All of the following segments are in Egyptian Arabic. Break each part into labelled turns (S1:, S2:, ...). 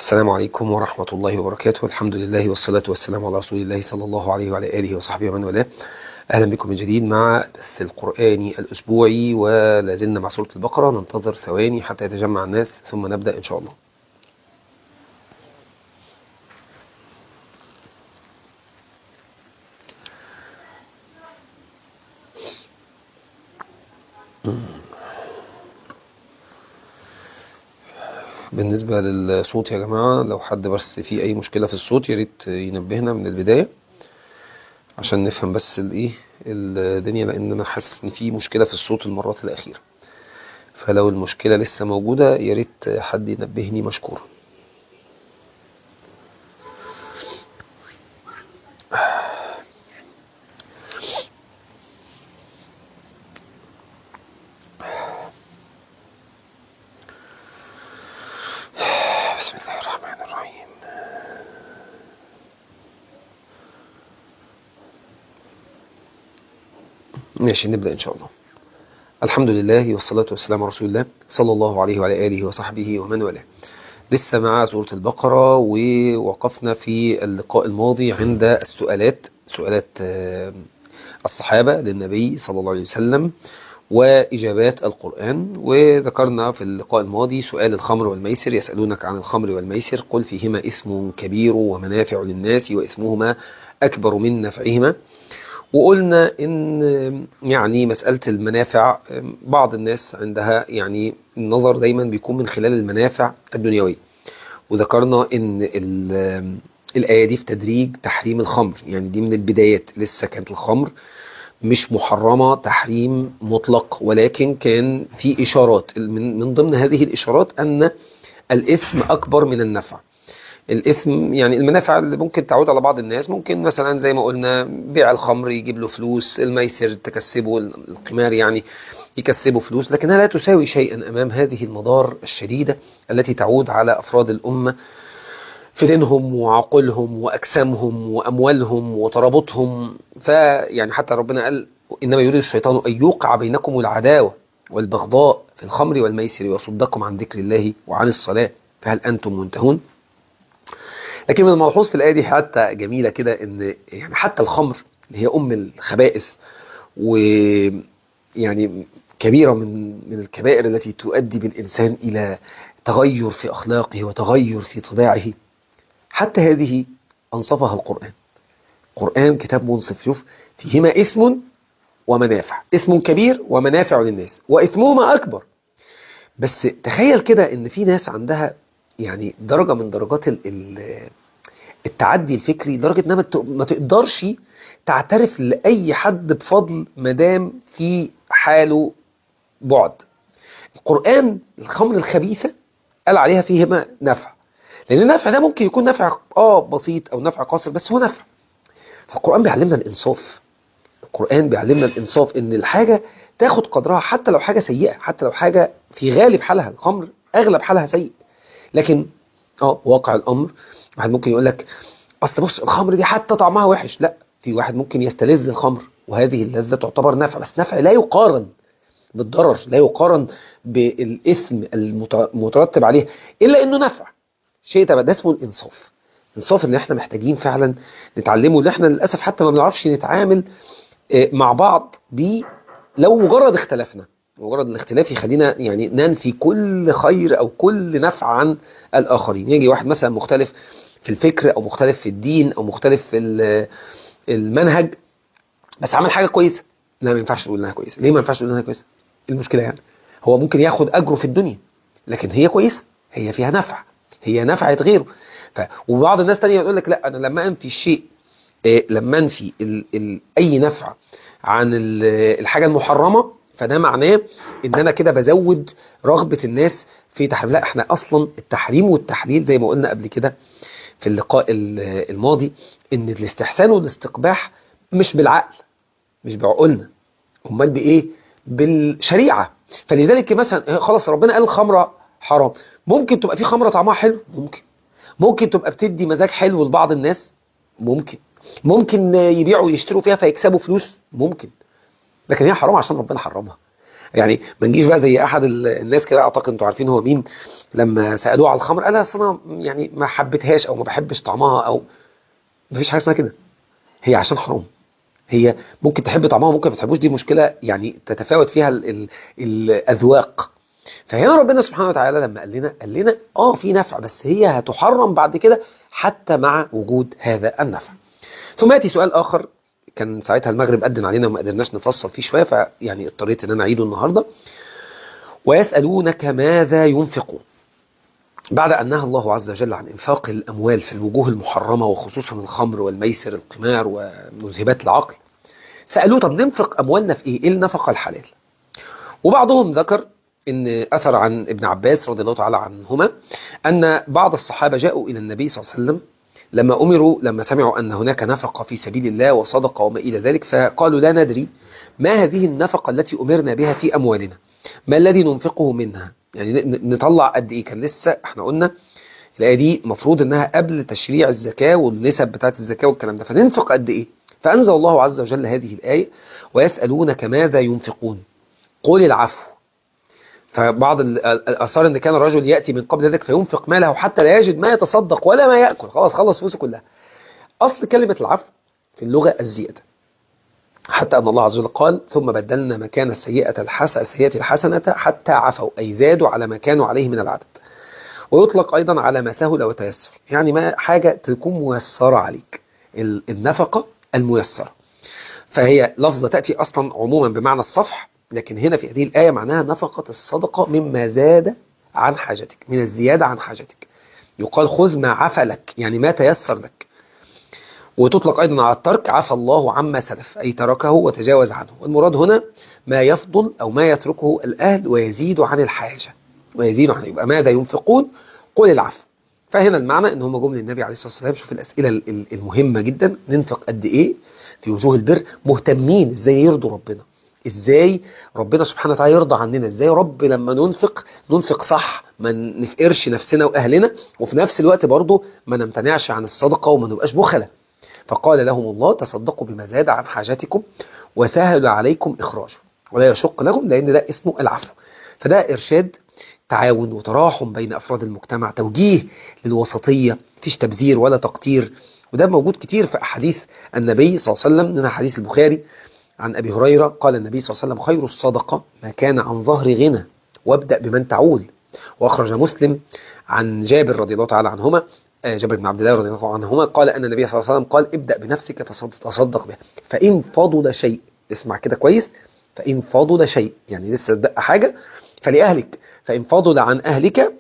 S1: السلام عليكم ورحمة الله وبركاته الحمد لله والصلاة والسلام على رسول الله صلى الله عليه وعلى آله وصحبه ومن والاه أهلا بكم من جديد مع درس القرآني الأسبوعي ولازلنا مع سورة البقرة ننتظر ثواني حتى يتجمع الناس ثم نبدأ إن شاء الله بالنسبة للصوت يا جماعة لو حد بس في أي مشكلة في الصوت يا ريت ينبهنا من البداية عشان نفهم بس الايه الدنيا لأن أنا حاسس إن في مشكلة في الصوت المرات الأخيرة فلو المشكلة لسه موجودة يا ريت حد ينبهني مشكورا بسم الله الرحمن الرحيم ماشي نبدأ إن شاء الله الحمد لله والصلاة والسلام على رسول الله صلى الله عليه وعلى آله وصحبه ومن والاه لسه مع سورة البقرة ووقفنا في اللقاء الماضي عند السؤالات سؤالات آه، الصحابة للنبي صلى الله عليه وسلم وإجابات القرآن وذكرنا في اللقاء الماضي سؤال الخمر والميسر يسألونك عن الخمر والميسر قل فيهما اسم كبير ومنافع للناس وإثمهما أكبر من نفعهما وقلنا ان يعني مسألة المنافع بعض الناس عندها يعني النظر دايما بيكون من خلال المنافع الدنيوية وذكرنا ان ال- الآية دي في تدريج تحريم الخمر يعني دي من البدايات لسه كانت الخمر مش محرمة تحريم مطلق ولكن كان في إشارات من من ضمن هذه الإشارات أن الإثم أكبر من النفع الإثم يعني المنافع اللي ممكن تعود على بعض الناس ممكن مثلا زي ما قلنا بيع الخمر يجيب له فلوس الميسر تكسبه القمار يعني يكسبه فلوس لكنها لا تساوي شيئا أمام هذه المضار الشديدة التي تعود على أفراد الأمة في دينهم وعقولهم وأجسامهم وأموالهم وترابطهم فيعني حتى ربنا قال إنما يريد الشيطان أن يوقع بينكم العداوة والبغضاء في الخمر والميسر ويصدكم عن ذكر الله وعن الصلاة فهل أنتم منتهون لكن من الملحوظ في الآية دي حتى جميلة كده إن يعني حتى الخمر اللي هي أم الخبائث ويعني كبيرة من من الكبائر التي تؤدي بالإنسان إلى تغير في أخلاقه وتغير في طباعه حتى هذه أنصفها القرآن القرآن كتاب منصف شوف فيهما إثم ومنافع إثم كبير ومنافع للناس وإثمهما أكبر بس تخيل كده إن في ناس عندها يعني درجة من درجات ال- ال- التعدي الفكري لدرجة انها ما ت- ما تقدرش تعترف لأي حد بفضل مدام في حاله بعد القرآن الخمر الخبيثة قال عليها فيهما نفع لأن النفع ده ممكن يكون نفع اه بسيط أو نفع قاصر بس هو نفع فالقرآن بيعلمنا الإنصاف القرآن بيعلمنا الإنصاف إن الحاجة تاخد قدرها حتى لو حاجة سيئة حتى لو حاجة في غالب حالها الخمر أغلب حالها سيء لكن اه واقع الامر واحد ممكن يقول لك اصل بص الخمر دي حتى طعمها وحش لا في واحد ممكن يستلذ الخمر وهذه اللذة تعتبر نفع بس نفع لا يقارن بالضرر لا يقارن بالإثم المت- المترتب عليه إلا إنه نفع شيء تبقى ده اسمه الإنصاف الإنصاف إن إحنا محتاجين فعلا نتعلمه اللي إحنا للأسف حتى ما بنعرفش نتعامل آه، مع بعض بيه لو مجرد اختلفنا مجرد الاختلاف يخلينا يعني ننفي كل خير او كل نفع عن الاخرين يجي واحد مثلا مختلف في الفكر او مختلف في الدين او مختلف في ال- المنهج بس عمل حاجه كويسه لا ما ينفعش تقول انها كويسه ليه ما ينفعش تقول انها كويسه إيه المشكله يعني هو ممكن ياخد اجره في الدنيا لكن هي كويسه هي فيها نفع هي نفعت غيره ف... وبعض الناس تانية يقول لك لا انا لما انفي الشيء إيه، لما انفي ال... ال... اي نفع عن ال... الحاجه المحرمه فده معناه ان انا كده بزود رغبه الناس في تحريم لا احنا اصلا التحريم والتحليل زي ما قلنا قبل كده في اللقاء ال- الماضي ان الاستحسان والاستقباح مش بالعقل مش بعقولنا امال بايه بالشريعه فلذلك مثلا خلاص ربنا قال الخمره حرام ممكن تبقى في خمره طعمها حلو ممكن ممكن تبقى بتدي مزاج حلو لبعض الناس ممكن ممكن يبيعوا ويشتروا فيها فيكسبوا فلوس ممكن لكن هي حرام عشان ربنا حرمها يعني ما نجيش بقى زي احد ال- الناس كده اعتقد انتوا عارفين هو مين لما سالوه على الخمر قال اصل انا يعني ما حبيتهاش او ما بحبش طعمها او ما فيش حاجه اسمها كده هي عشان حرام هي ممكن تحب طعمها ممكن ما تحبوش دي مشكله يعني تتفاوت فيها ال ال الاذواق فهنا ربنا سبحانه وتعالى لما قال لنا قال لنا اه في نفع بس هي هتحرم بعد كده حتى مع وجود هذا النفع ثم ياتي سؤال اخر كان ساعتها المغرب أذن علينا وما قدرناش نفصل فيه شويه فيعني اضطريت ان انا اعيده النهارده ويسالونك ماذا ينفقون بعد أن نهى الله عز وجل عن إنفاق الأموال في الوجوه المحرمة وخصوصا الخمر والميسر القمار ومذهبات العقل سألوه طب ننفق أموالنا في إيه؟ إيه النفقة الحلال؟ وبعضهم ذكر ان اثر عن ابن عباس رضي الله تعالى عنهما ان بعض الصحابه جاءوا الى النبي صلى الله عليه وسلم لما امروا لما سمعوا ان هناك نفقه في سبيل الله وصدقه وما الى ذلك فقالوا لا ندري ما هذه النفقه التي امرنا بها في اموالنا ما الذي ننفقه منها يعني ن- نطلع قد ايه كان لسه احنا قلنا الايه دي المفروض انها قبل تشريع الزكاه والنسب بتاعه الزكاه والكلام ده فننفق قد ايه فانزل الله عز وجل هذه الايه ويسالونك ماذا ينفقون قل العفو فبعض ال- ال- الآثار أن كان الرجل يأتي من قبل ذلك فينفق ماله حتى لا يجد ما يتصدق ولا ما يأكل خلاص خلص فلوسه كلها أصل كلمة العفو في اللغة الزيادة حتى أن الله عز وجل قال ثم بدلنا مكان السيئة الحسنة السيئة الحسنة حتى عفوا أي زادوا على ما كانوا عليه من العدد ويطلق أيضا على ما سهل وتيسر يعني ما حاجة تكون ميسرة عليك ال- النفقة الميسرة فهي لفظة تأتي أصلا عموما بمعنى الصفح لكن هنا في هذه الآية معناها نفقة الصدقة مما زاد عن حاجتك من الزيادة عن حاجتك يقال خذ ما عفى لك يعني ما تيسر لك وتطلق أيضا على الترك عفى الله عما سلف أي تركه وتجاوز عنه والمراد هنا ما يفضل أو ما يتركه الأهل ويزيد عن الحاجة ويزيد عن يبقى ماذا ينفقون قل العفو فهنا المعنى ان هم جم للنبي عليه الصلاه والسلام شوف الاسئله ال- ال- المهمه جدا ننفق قد ايه في وجوه البر مهتمين ازاي يرضوا ربنا ازاي ربنا سبحانه وتعالى يرضى عننا ازاي رب لما ننفق ننفق صح ما نفقرش نفسنا واهلنا وفي نفس الوقت برضه ما نمتنعش عن الصدقه وما نبقاش بخله فقال لهم الله تصدقوا بما زاد عن حاجتكم وسهل عليكم اخراجه ولا يشق لهم لان ده اسمه العفو فده ارشاد تعاون وتراحم بين افراد المجتمع توجيه للوسطيه مفيش تبذير ولا تقتير وده موجود كتير في احاديث النبي صلى الله عليه وسلم منها حديث البخاري عن ابي هريره قال النبي صلى الله عليه وسلم خير الصدقه ما كان عن ظهر غنى وابدا بمن تعول واخرج مسلم عن جابر رضي الله تعالى عنهما آه، جابر بن عبد الله رضي الله عنهما قال ان النبي صلى الله عليه وسلم قال ابدا بنفسك تصد- تصدق به فان فضل شيء اسمع كده كويس فان فضل شيء يعني لسه دق حاجه فلاهلك فان فضل عن اهلك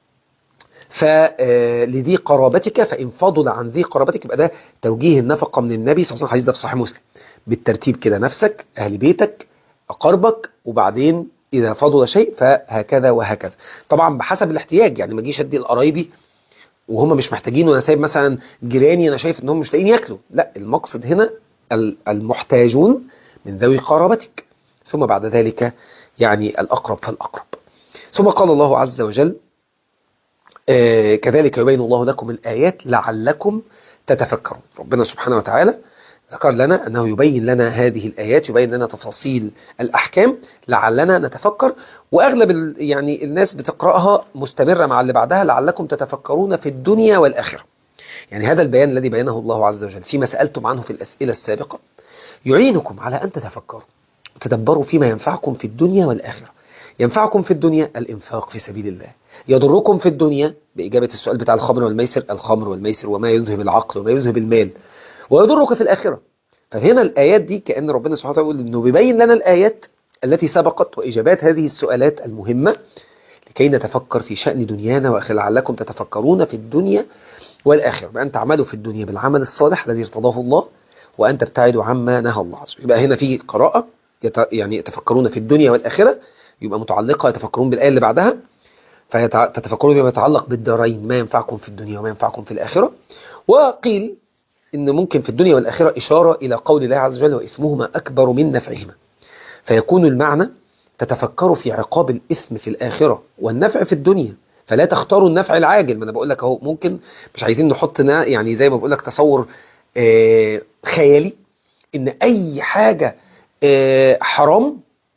S1: فلذي قرابتك فإن فضل عن ذي قرابتك يبقى ده توجيه النفقة من النبي صلى الله عليه وسلم الحديث ده في صحيح مسلم بالترتيب كده نفسك أهل بيتك أقربك وبعدين إذا فضل شيء فهكذا وهكذا طبعا بحسب الاحتياج يعني ما اجيش ادي لقرايبي وهم مش محتاجين وانا سايب مثلا جيراني انا شايف انهم مش لاقيين ياكلوا لا المقصد هنا ال- المحتاجون من ذوي قرابتك ثم بعد ذلك يعني الأقرب فالأقرب ثم قال الله عز وجل آه، كذلك يبين الله لكم الآيات لعلكم تتفكرون ربنا سبحانه وتعالى ذكر لنا أنه يبين لنا هذه الآيات يبين لنا تفاصيل الأحكام لعلنا نتفكر وأغلب ال- يعني الناس بتقرأها مستمرة مع اللي بعدها لعلكم تتفكرون في الدنيا والآخرة يعني هذا البيان الذي بينه الله عز وجل فيما سألتم عنه في الأسئلة السابقة يعينكم على أن تتفكروا وتدبروا فيما ينفعكم في الدنيا والآخرة ينفعكم في الدنيا الإنفاق في سبيل الله يضركم في الدنيا بإجابة السؤال بتاع الخمر والميسر الخمر والميسر وما يذهب العقل وما يذهب المال ويضرك في الآخرة فهنا الآيات دي كأن ربنا سبحانه وتعالى يقول إنه بيبين لنا الآيات التي سبقت وإجابات هذه السؤالات المهمة لكي نتفكر في شأن دنيانا وآخر لعلكم تتفكرون في الدنيا والآخرة بأن تعملوا في الدنيا بالعمل الصالح الذي ارتضاه الله وأن تبتعدوا عما نهى الله عز وجل يبقى هنا في قراءة يت- يعني يتفكرون في الدنيا والآخرة يبقى متعلقة يتفكرون بالآية اللي بعدها فتتفكرون بما يتعلق بالدارين ما ينفعكم في الدنيا وما ينفعكم في الآخرة وقيل إن ممكن في الدنيا والآخرة إشارة إلى قول الله عز وجل وإثمهما أكبر من نفعهما فيكون المعنى تتفكروا في عقاب الإثم في الآخرة والنفع في الدنيا فلا تختاروا النفع العاجل ما أنا بقول لك أهو ممكن مش عايزين نحط نا- يعني زي ما بقول لك تصور آه، خيالي إن أي حاجة آه، حرام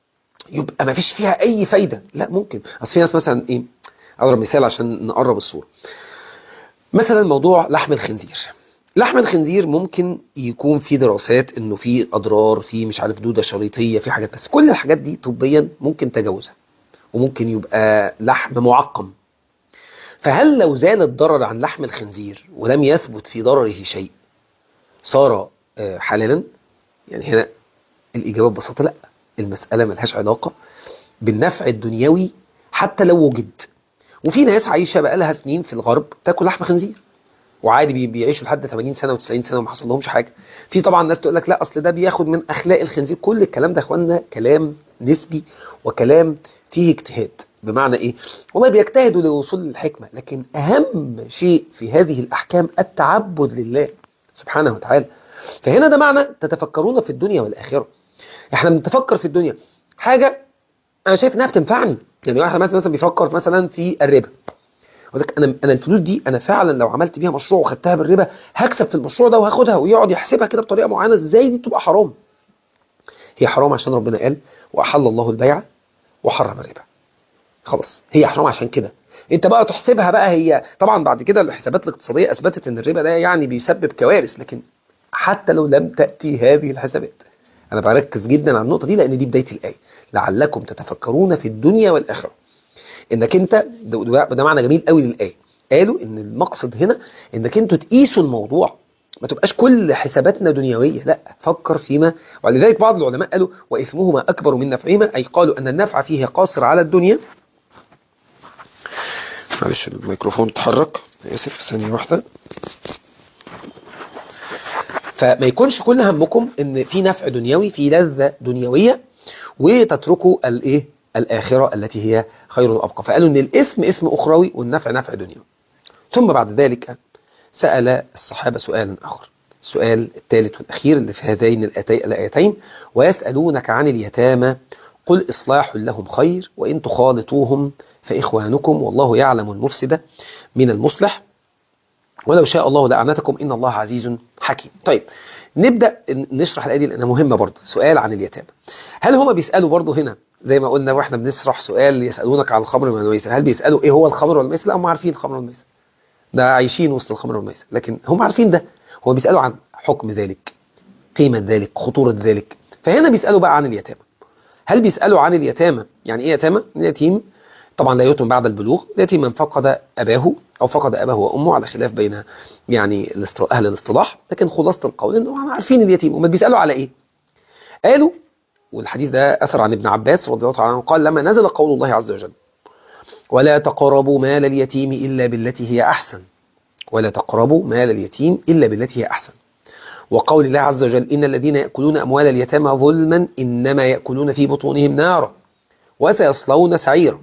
S1: يبقى ما فيش فيها اي فايده لا ممكن اصل في ناس مثلا ايه اضرب مثال عشان نقرب الصوره مثلا موضوع لحم الخنزير لحم الخنزير ممكن يكون في دراسات انه في اضرار في مش عارف دوده شريطيه في حاجات بس كل الحاجات دي طبيا ممكن تجاوزها وممكن يبقى لحم معقم فهل لو زال الضرر عن لحم الخنزير ولم يثبت في ضرره شيء صار آه، حلالا يعني هنا الإجابة ببساطة لا المسألة ملهاش علاقة بالنفع الدنيوي حتى لو وجد وفي ناس عايشة بقالها سنين في الغرب تاكل لحم خنزير وعادي بي- بيعيشوا لحد 80 سنة و90 سنة وما حصل لهمش حاجة في طبعا ناس تقول لك لا اصل ده بياخد من اخلاق الخنزير كل الكلام ده يا اخوانا كلام نسبي وكلام فيه اجتهاد بمعنى ايه والله بيجتهدوا للوصول للحكمة لكن اهم شيء في هذه الاحكام التعبد لله سبحانه وتعالى فهنا ده معنى تتفكرون في الدنيا والاخره احنا بنتفكر في الدنيا حاجة انا شايف انها بتنفعني يعني واحد مثلا مثلا بيفكر مثلا في الربا يقول لك انا انا الفلوس دي انا فعلا لو عملت بيها مشروع وخدتها بالربا هكسب في المشروع ده وهاخدها ويقعد يحسبها كده بطريقه معينه ازاي دي تبقى حرام هي حرام عشان ربنا قال واحل الله البيع وحرم الربا خلاص هي حرام عشان كده انت بقى تحسبها بقى هي طبعا بعد كده الحسابات الاقتصاديه اثبتت ان الربا ده يعني بيسبب كوارث لكن حتى لو لم تاتي هذه الحسابات انا بركز جدا على النقطه دي لان دي بدايه الايه لعلكم تتفكرون في الدنيا والاخره انك انت ده, ده, ده معنى جميل قوي للايه قالوا ان المقصد هنا انك انتوا تقيسوا الموضوع ما تبقاش كل حساباتنا دنيويه لا فكر فيما ولذلك بعض العلماء قالوا واثمهما اكبر من نفعهما اي قالوا ان النفع فيه قاصر على الدنيا معلش الميكروفون اتحرك اسف ثانيه واحده فما يكونش كل همكم ان في نفع دنيوي في لذة دنيوية وتتركوا الايه الاخرة التي هي خير وابقى فقالوا ان الاثم اثم اخروي والنفع نفع دنيوي ثم بعد ذلك سأل الصحابة سؤالا اخر السؤال الثالث والاخير اللي في هذين الآتي- الايتين ويسألونك عن اليتامى قل اصلاح لهم خير وان تخالطوهم فاخوانكم والله يعلم المفسد من المصلح ولو شاء الله لأعنتكم إن الله عزيز حكيم طيب نبدأ نشرح الآية دي لأنها مهمة برضه سؤال عن اليتامى هل هما بيسألوا برضه هنا زي ما قلنا واحنا بنشرح سؤال يسألونك عن الخمر والميسر هل بيسألوا ايه هو الخمر والميسر لا هم عارفين الخمر والميسر ده عايشين وسط الخمر والميسر لكن هم عارفين ده هم بيسألوا عن حكم ذلك قيمة ذلك خطورة ذلك فهنا بيسألوا بقى عن اليتامى هل بيسألوا عن اليتامى يعني ايه يتامى اليتيم طبعا لا يتم بعد البلوغ اليتيم من فقد أباه أو فقد أباه وأمه على خلاف بين يعني الاست- أهل الاصطلاح لكن خلاصة القول إنه عارفين اليتيم وما بيسألوا على إيه قالوا والحديث ده أثر عن ابن عباس رضي الله تعالى عنه قال لما نزل قول الله عز وجل ولا تقربوا مال اليتيم إلا بالتي هي أحسن ولا تقربوا مال اليتيم إلا بالتي هي أحسن وقول الله عز وجل إن الذين يأكلون أموال اليتامى ظلما إنما يأكلون في بطونهم نارا وسيصلون سعيرا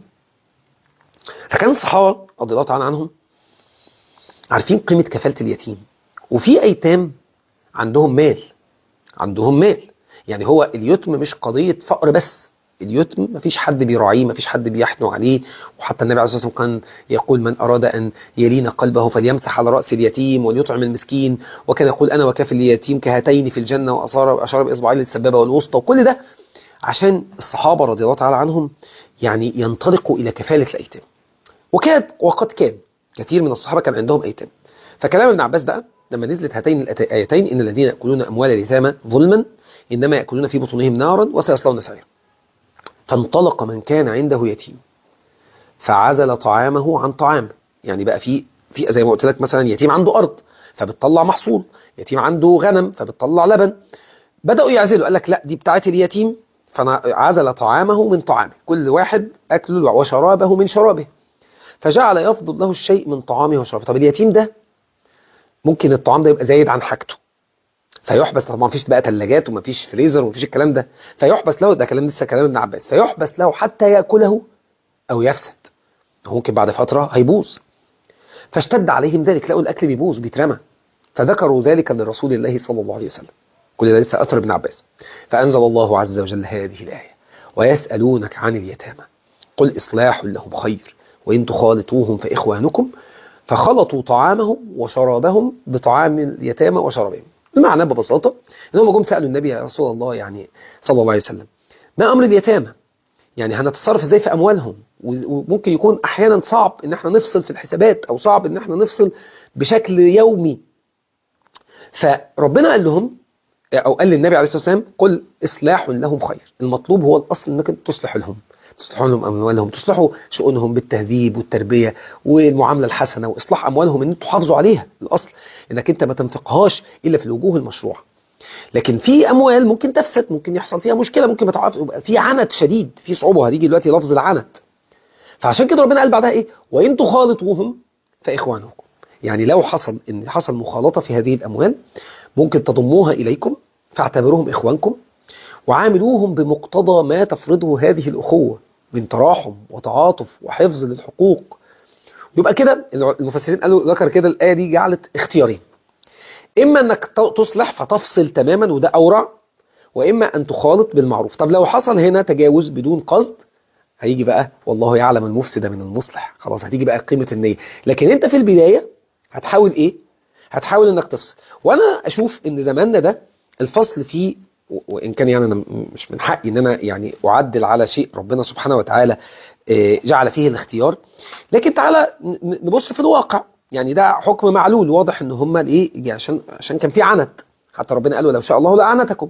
S1: فكان الصحابة رضي الله تعالى عنهم عارفين قيمة كفالة اليتيم وفي أيتام عندهم مال عندهم مال يعني هو اليتم مش قضية فقر بس اليتم مفيش حد بيراعيه مفيش حد بيحنو عليه وحتى النبي عليه الصلاة والسلام كان يقول من أراد أن يلين قلبه فليمسح على رأس اليتيم وليطعم المسكين وكان يقول أنا وكافل اليتيم كهاتين في الجنة وأشار أشار بإصبعين للسبابة والوسطى وكل ده عشان الصحابة رضي الله تعالى عنهم يعني ينطلقوا إلى كفالة الأيتام وكاد وقد كان كثير من الصحابة كان عندهم أيتام فكلام ابن عباس بقى لما نزلت هاتين الآيتين إن الذين يأكلون أموال اليتامى ظلما إنما يأكلون في بطونهم نارا وسيصلون سعيرا فانطلق من كان عنده يتيم فعزل طعامه عن طعامه يعني بقى في في زي ما قلت لك مثلا يتيم عنده أرض فبتطلع محصول يتيم عنده غنم فبتطلع لبن بدأوا يعزلوا قال لك لا دي بتاعت اليتيم فعزل طعامه من طعامه كل واحد أكله وشرابه من شرابه فجعل يفضل له الشيء من طعامه وشرابه طب اليتيم ده ممكن الطعام ده يبقى زايد عن حاجته فيحبس طبعا مفيش بقى ثلاجات ومفيش فريزر ومفيش الكلام ده فيحبس له ده كلام لسه كلام ابن عباس فيحبس له حتى ياكله او يفسد ممكن بعد فتره هيبوظ فاشتد عليهم ذلك لقوا الاكل بيبوظ بيترمى فذكروا ذلك لرسول الله صلى الله عليه وسلم كل ده لسه اثر ابن عباس فانزل الله عز وجل هذه الايه ويسالونك عن اليتامى قل اصلاح لهم خير وان تخالطوهم فاخوانكم فخلطوا طعامهم وشرابهم بطعام اليتامى وشرابهم المعنى ببساطة ان هم جم سألوا النبي يا رسول الله يعني صلى الله عليه وسلم ما أمر اليتامى يعني هنتصرف ازاي في اموالهم وممكن يكون احيانا صعب ان احنا نفصل في الحسابات او صعب ان احنا نفصل بشكل يومي فربنا قال لهم او قال للنبي عليه الصلاه والسلام قل اصلاح لهم خير المطلوب هو الاصل انك تصلح لهم تصلحوا لهم اموالهم تصلحوا شؤونهم بالتهذيب والتربيه والمعامله الحسنه واصلاح اموالهم ان انتوا تحافظوا عليها الاصل انك انت ما تنفقهاش الا في الوجوه المشروعه لكن في اموال ممكن تفسد ممكن يحصل فيها مشكله ممكن ما تعرفش يبقى في عنت شديد في صعوبه هتيجي دلوقتي لفظ العنت فعشان كده ربنا قال بعدها ايه وان تخالطوهم فاخوانكم يعني لو حصل ان حصل مخالطه في هذه الاموال ممكن تضموها اليكم فاعتبروهم اخوانكم وعاملوهم بمقتضى ما تفرضه هذه الاخوه من تراحم وتعاطف وحفظ للحقوق يبقى كده المفسرين قالوا ذكر كده الايه دي جعلت اختيارين اما انك تصلح فتفصل تماما وده اورع واما ان تخالط بالمعروف طب لو حصل هنا تجاوز بدون قصد هيجي بقى والله يعلم المفسد من المصلح خلاص هتيجي بقى قيمه النيه لكن انت في البدايه هتحاول ايه هتحاول انك تفصل وانا اشوف ان زماننا ده الفصل فيه وان كان يعني انا مش من حقي ان انا يعني اعدل على شيء ربنا سبحانه وتعالى جعل فيه الاختيار لكن تعالى نبص في الواقع يعني ده حكم معلول واضح ان هم الايه عشان عشان كان في عنت حتى ربنا قال لو شاء الله لعنتكم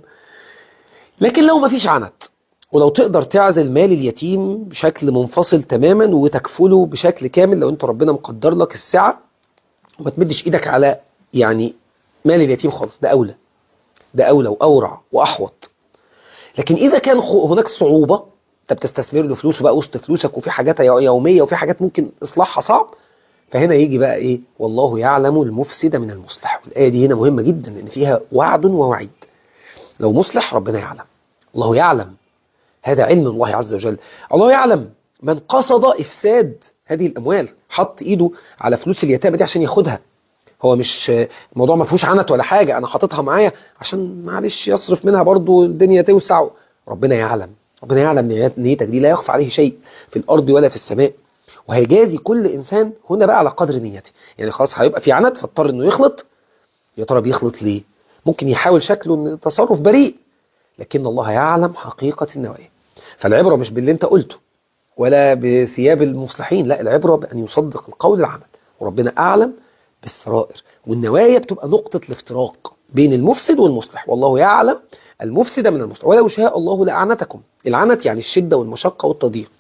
S1: لكن لو ما فيش عنت ولو تقدر تعزل مال اليتيم بشكل منفصل تماما وتكفله بشكل كامل لو انت ربنا مقدر لك السعه وما تمدش ايدك على يعني مال اليتيم خالص ده اولى ده اولى واورع واحوط لكن اذا كان هناك صعوبه انت بتستثمر له فلوسه بقى وسط فلوسك وفي حاجات يوميه وفي حاجات ممكن اصلاحها صعب فهنا يجي بقى ايه والله يعلم المفسد من المصلح والايه دي هنا مهمه جدا لان فيها وعد ووعيد لو مصلح ربنا يعلم الله يعلم هذا علم الله عز وجل الله يعلم من قصد افساد هذه الاموال حط ايده على فلوس اليتامى دي عشان ياخدها هو مش الموضوع ما فيهوش عنت ولا حاجه انا حاططها معايا عشان معلش يصرف منها برضو الدنيا توسع ربنا يعلم ربنا يعلم نيتك دي لا يخفى عليه شيء في الارض ولا في السماء وهيجازي كل انسان هنا بقى على قدر نيته يعني خلاص هيبقى في عنت فاضطر انه يخلط يا ترى بيخلط ليه ممكن يحاول شكله ان تصرف بريء لكن الله يعلم حقيقه النوايا فالعبره مش باللي انت قلته ولا بثياب المصلحين لا العبره بان يصدق القول العمل وربنا اعلم بالسرائر والنوايا بتبقى نقطه الافتراق بين المفسد والمصلح والله يعلم المفسد من المصلح ولو شاء الله لأعنتكم العنت يعني الشده والمشقه والتضييق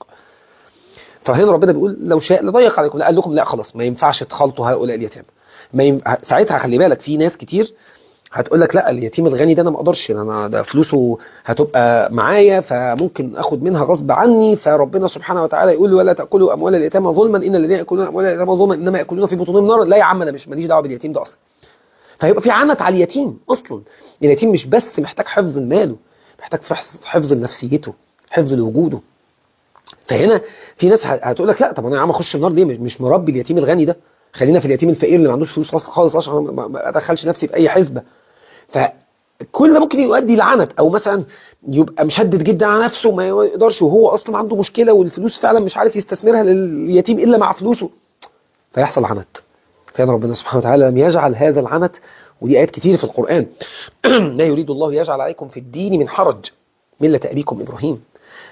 S1: فهنا ربنا بيقول لو شاء لضيق عليكم لا قال لكم لا خلاص ما ينفعش تخلطوا هؤلاء اليتامى ما يم... ساعتها خلي بالك في ناس كتير هتقول لك لا اليتيم الغني ده انا ما اقدرش انا ده فلوسه هتبقى معايا فممكن اخد منها غصب عني فربنا سبحانه وتعالى يقول ولا تاكلوا اموال اليتامى ظلما ان الذين ياكلون اموال اليتامى ظلما انما ياكلون في بطونهم نارا لا يا عم انا مش ماليش دعوه باليتيم ده اصلا فيبقى في عنت على اليتيم اصلا اليتيم مش بس محتاج حفظ ماله محتاج حفظ نفسيته حفظ لوجوده فهنا في ناس هتقول لك لا طب انا يا عم اخش النار ليه مش مربي اليتيم الغني ده خلينا في اليتيم الفقير اللي ما عندوش فلوس خالص عشان ما ادخلش نفسي في اي حسبه فكل ده ممكن يؤدي لعنت او مثلا يبقى مشدد جدا على نفسه وما يقدرش وهو اصلا عنده مشكله والفلوس فعلا مش عارف يستثمرها لليتيم الا مع فلوسه فيحصل عنت كان ربنا سبحانه وتعالى لم يجعل هذا العنت ودي ايات كتير في القران لا يريد الله يجعل عليكم في الدين من حرج مله ابيكم ابراهيم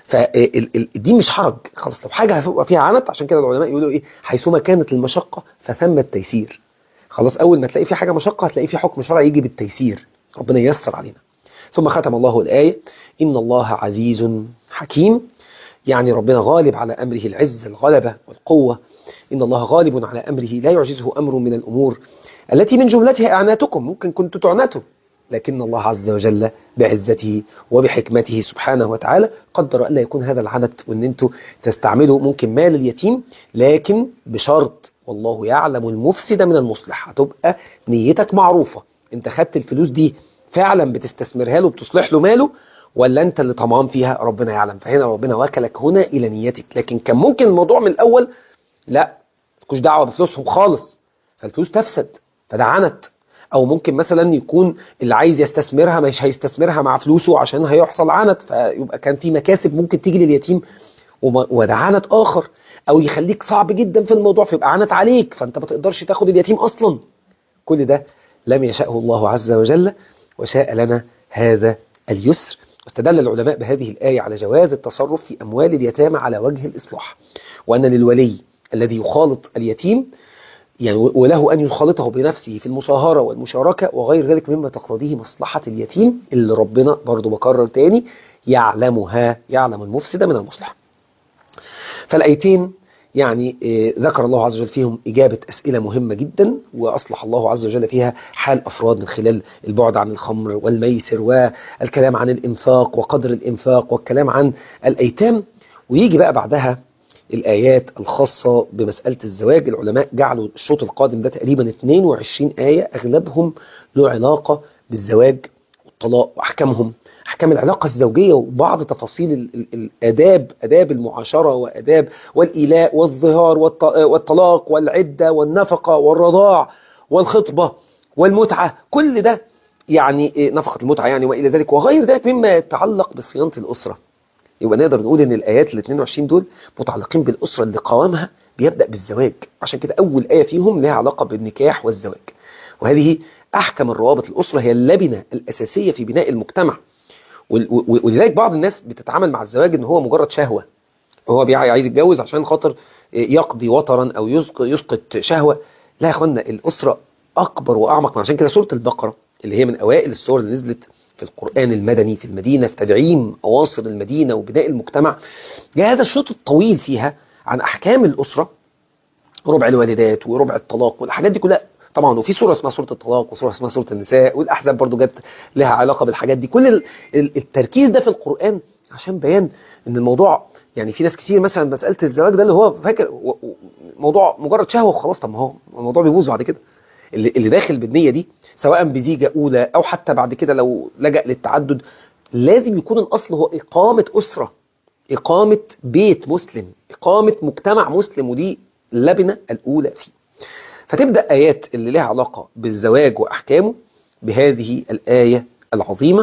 S1: فالدين مش حرج خلاص لو حاجه هتبقى فيها عنت عشان كده العلماء يقولوا ايه حيثما كانت المشقه فثم التيسير خلاص اول ما تلاقي في حاجه مشقه هتلاقي في حكم شرعي يجي بالتيسير ربنا ييسر علينا ثم ختم الله الايه ان الله عزيز حكيم يعني ربنا غالب على امره العز الغلبه والقوه ان الله غالب على امره لا يعجزه امر من الامور التي من جملتها اعناتكم ممكن كنتوا تعنتوا لكن الله عز وجل بعزته وبحكمته سبحانه وتعالى قدر ألا يكون هذا العنت وأن أنتوا تستعملوا ممكن مال اليتيم لكن بشرط والله يعلم المفسد من المصلح هتبقى نيتك معروفة أنت خدت الفلوس دي فعلا بتستثمرها له بتصلح له ماله ولا أنت اللي طمعان فيها ربنا يعلم فهنا ربنا وكلك هنا إلى نيتك لكن كان ممكن الموضوع من الأول لا مالكوش دعوة بفلوسهم خالص فالفلوس تفسد فده عنت او ممكن مثلا يكون اللي عايز يستثمرها مش هيستثمرها مع فلوسه عشان هيحصل عنت فيبقى كان في مكاسب ممكن تيجي لليتيم وده عنت اخر او يخليك صعب جدا في الموضوع فيبقى عنت عليك فانت ما تقدرش تاخد اليتيم اصلا كل ده لم يشاءه الله عز وجل وشاء لنا هذا اليسر واستدل العلماء بهذه الآية على جواز التصرف في أموال اليتامى على وجه الإصلاح وأن للولي الذي يخالط اليتيم يعني وله أن يخالطه بنفسه في المصاهرة والمشاركة وغير ذلك مما تقتضيه مصلحة اليتيم اللي ربنا برضو بكرر تاني يعلمها يعلم المفسد من المصلحة فالآيتين يعني ذكر الله عز وجل فيهم إجابة أسئلة مهمة جدا وأصلح الله عز وجل فيها حال أفراد من خلال البعد عن الخمر والميسر والكلام عن الإنفاق وقدر الإنفاق والكلام عن الأيتام ويجي بقى بعدها الآيات الخاصة بمسألة الزواج العلماء جعلوا الشوط القادم ده تقريبا 22 آية أغلبهم له علاقة بالزواج والطلاق وأحكامهم أحكام العلاقة الزوجية وبعض تفاصيل ال- ال- الآداب آداب المعاشرة وآداب والإيلاء والظهار والط- والطلاق والعدة والنفقة والرضاع والخطبة والمتعة كل ده يعني إيه، نفقة المتعة يعني وإلى ذلك وغير ذلك مما يتعلق بصيانة الأسرة يبقى نقدر نقول ان الايات ال 22 دول متعلقين بالاسره اللي قوامها بيبدا بالزواج عشان كده اول ايه فيهم لها علاقه بالنكاح والزواج وهذه احكم الروابط الاسره هي اللبنه الاساسيه في بناء المجتمع وال- و- ولذلك بعض الناس بتتعامل مع الزواج ان هو مجرد شهوه هو بيع- عايز يتجوز عشان خاطر يقضي وطرا او يسق- يسقط شهوه لا يا اخوانا الاسره اكبر واعمق عشان كده سوره البقره اللي هي من اوائل السور اللي نزلت في القرآن المدني في المدينة في تدعيم أواصر المدينة وبناء المجتمع جاء هذا الشوط الطويل فيها عن أحكام الأسرة ربع الوالدات وربع الطلاق والحاجات دي كلها طبعا وفي سوره اسمها سوره الطلاق وسوره اسمها سوره النساء والاحزاب برضو جت لها علاقه بالحاجات دي كل ال- ال- التركيز ده في القران عشان بيان ان الموضوع يعني في ناس كتير مثلا مساله الزواج ده اللي هو فاكر و- و- موضوع مجرد شهوه وخلاص طب ما هو الموضوع بيبوظ بعد كده اللي, اللي داخل بالنيه دي سواء بزيجه اولى او حتى بعد كده لو لجأ للتعدد لازم يكون الاصل هو اقامه اسره إقامة بيت مسلم إقامة مجتمع مسلم ودي اللبنة الأولى فيه فتبدأ آيات اللي لها علاقة بالزواج وأحكامه بهذه الآية العظيمة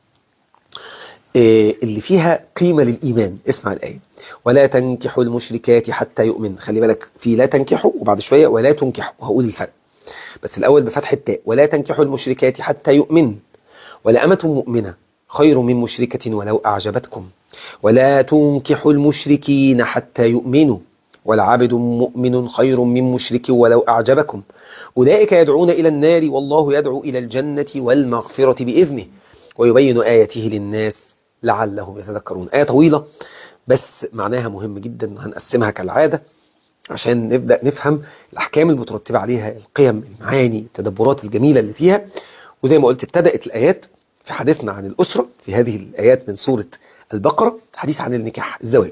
S1: آه، اللي فيها قيمة للإيمان اسمع الآية ولا تنكحوا المشركات حتى يؤمن خلي بالك في لا تنكحوا وبعد شوية ولا تنكحوا وهقول الفرق بس الأول بفتح التاء ولا تنكحوا المشركات حتى يؤمن ولأمة مؤمنة خير من مشركة ولو أعجبتكم ولا تنكحوا المشركين حتى يؤمنوا ولعبد مؤمن خير من مشرك ولو أعجبكم أولئك يدعون إلى النار والله يدعو إلى الجنة والمغفرة بإذنه ويبين آياته للناس لعلهم يتذكرون آية طويلة بس معناها مهم جدا هنقسمها كالعادة عشان نبدأ نفهم الأحكام المترتبة عليها القيم المعاني التدبرات الجميلة اللي فيها وزي ما قلت ابتدأت الآيات في حديثنا عن الأسرة في هذه الآيات من سورة البقرة حديث عن النكاح الزواج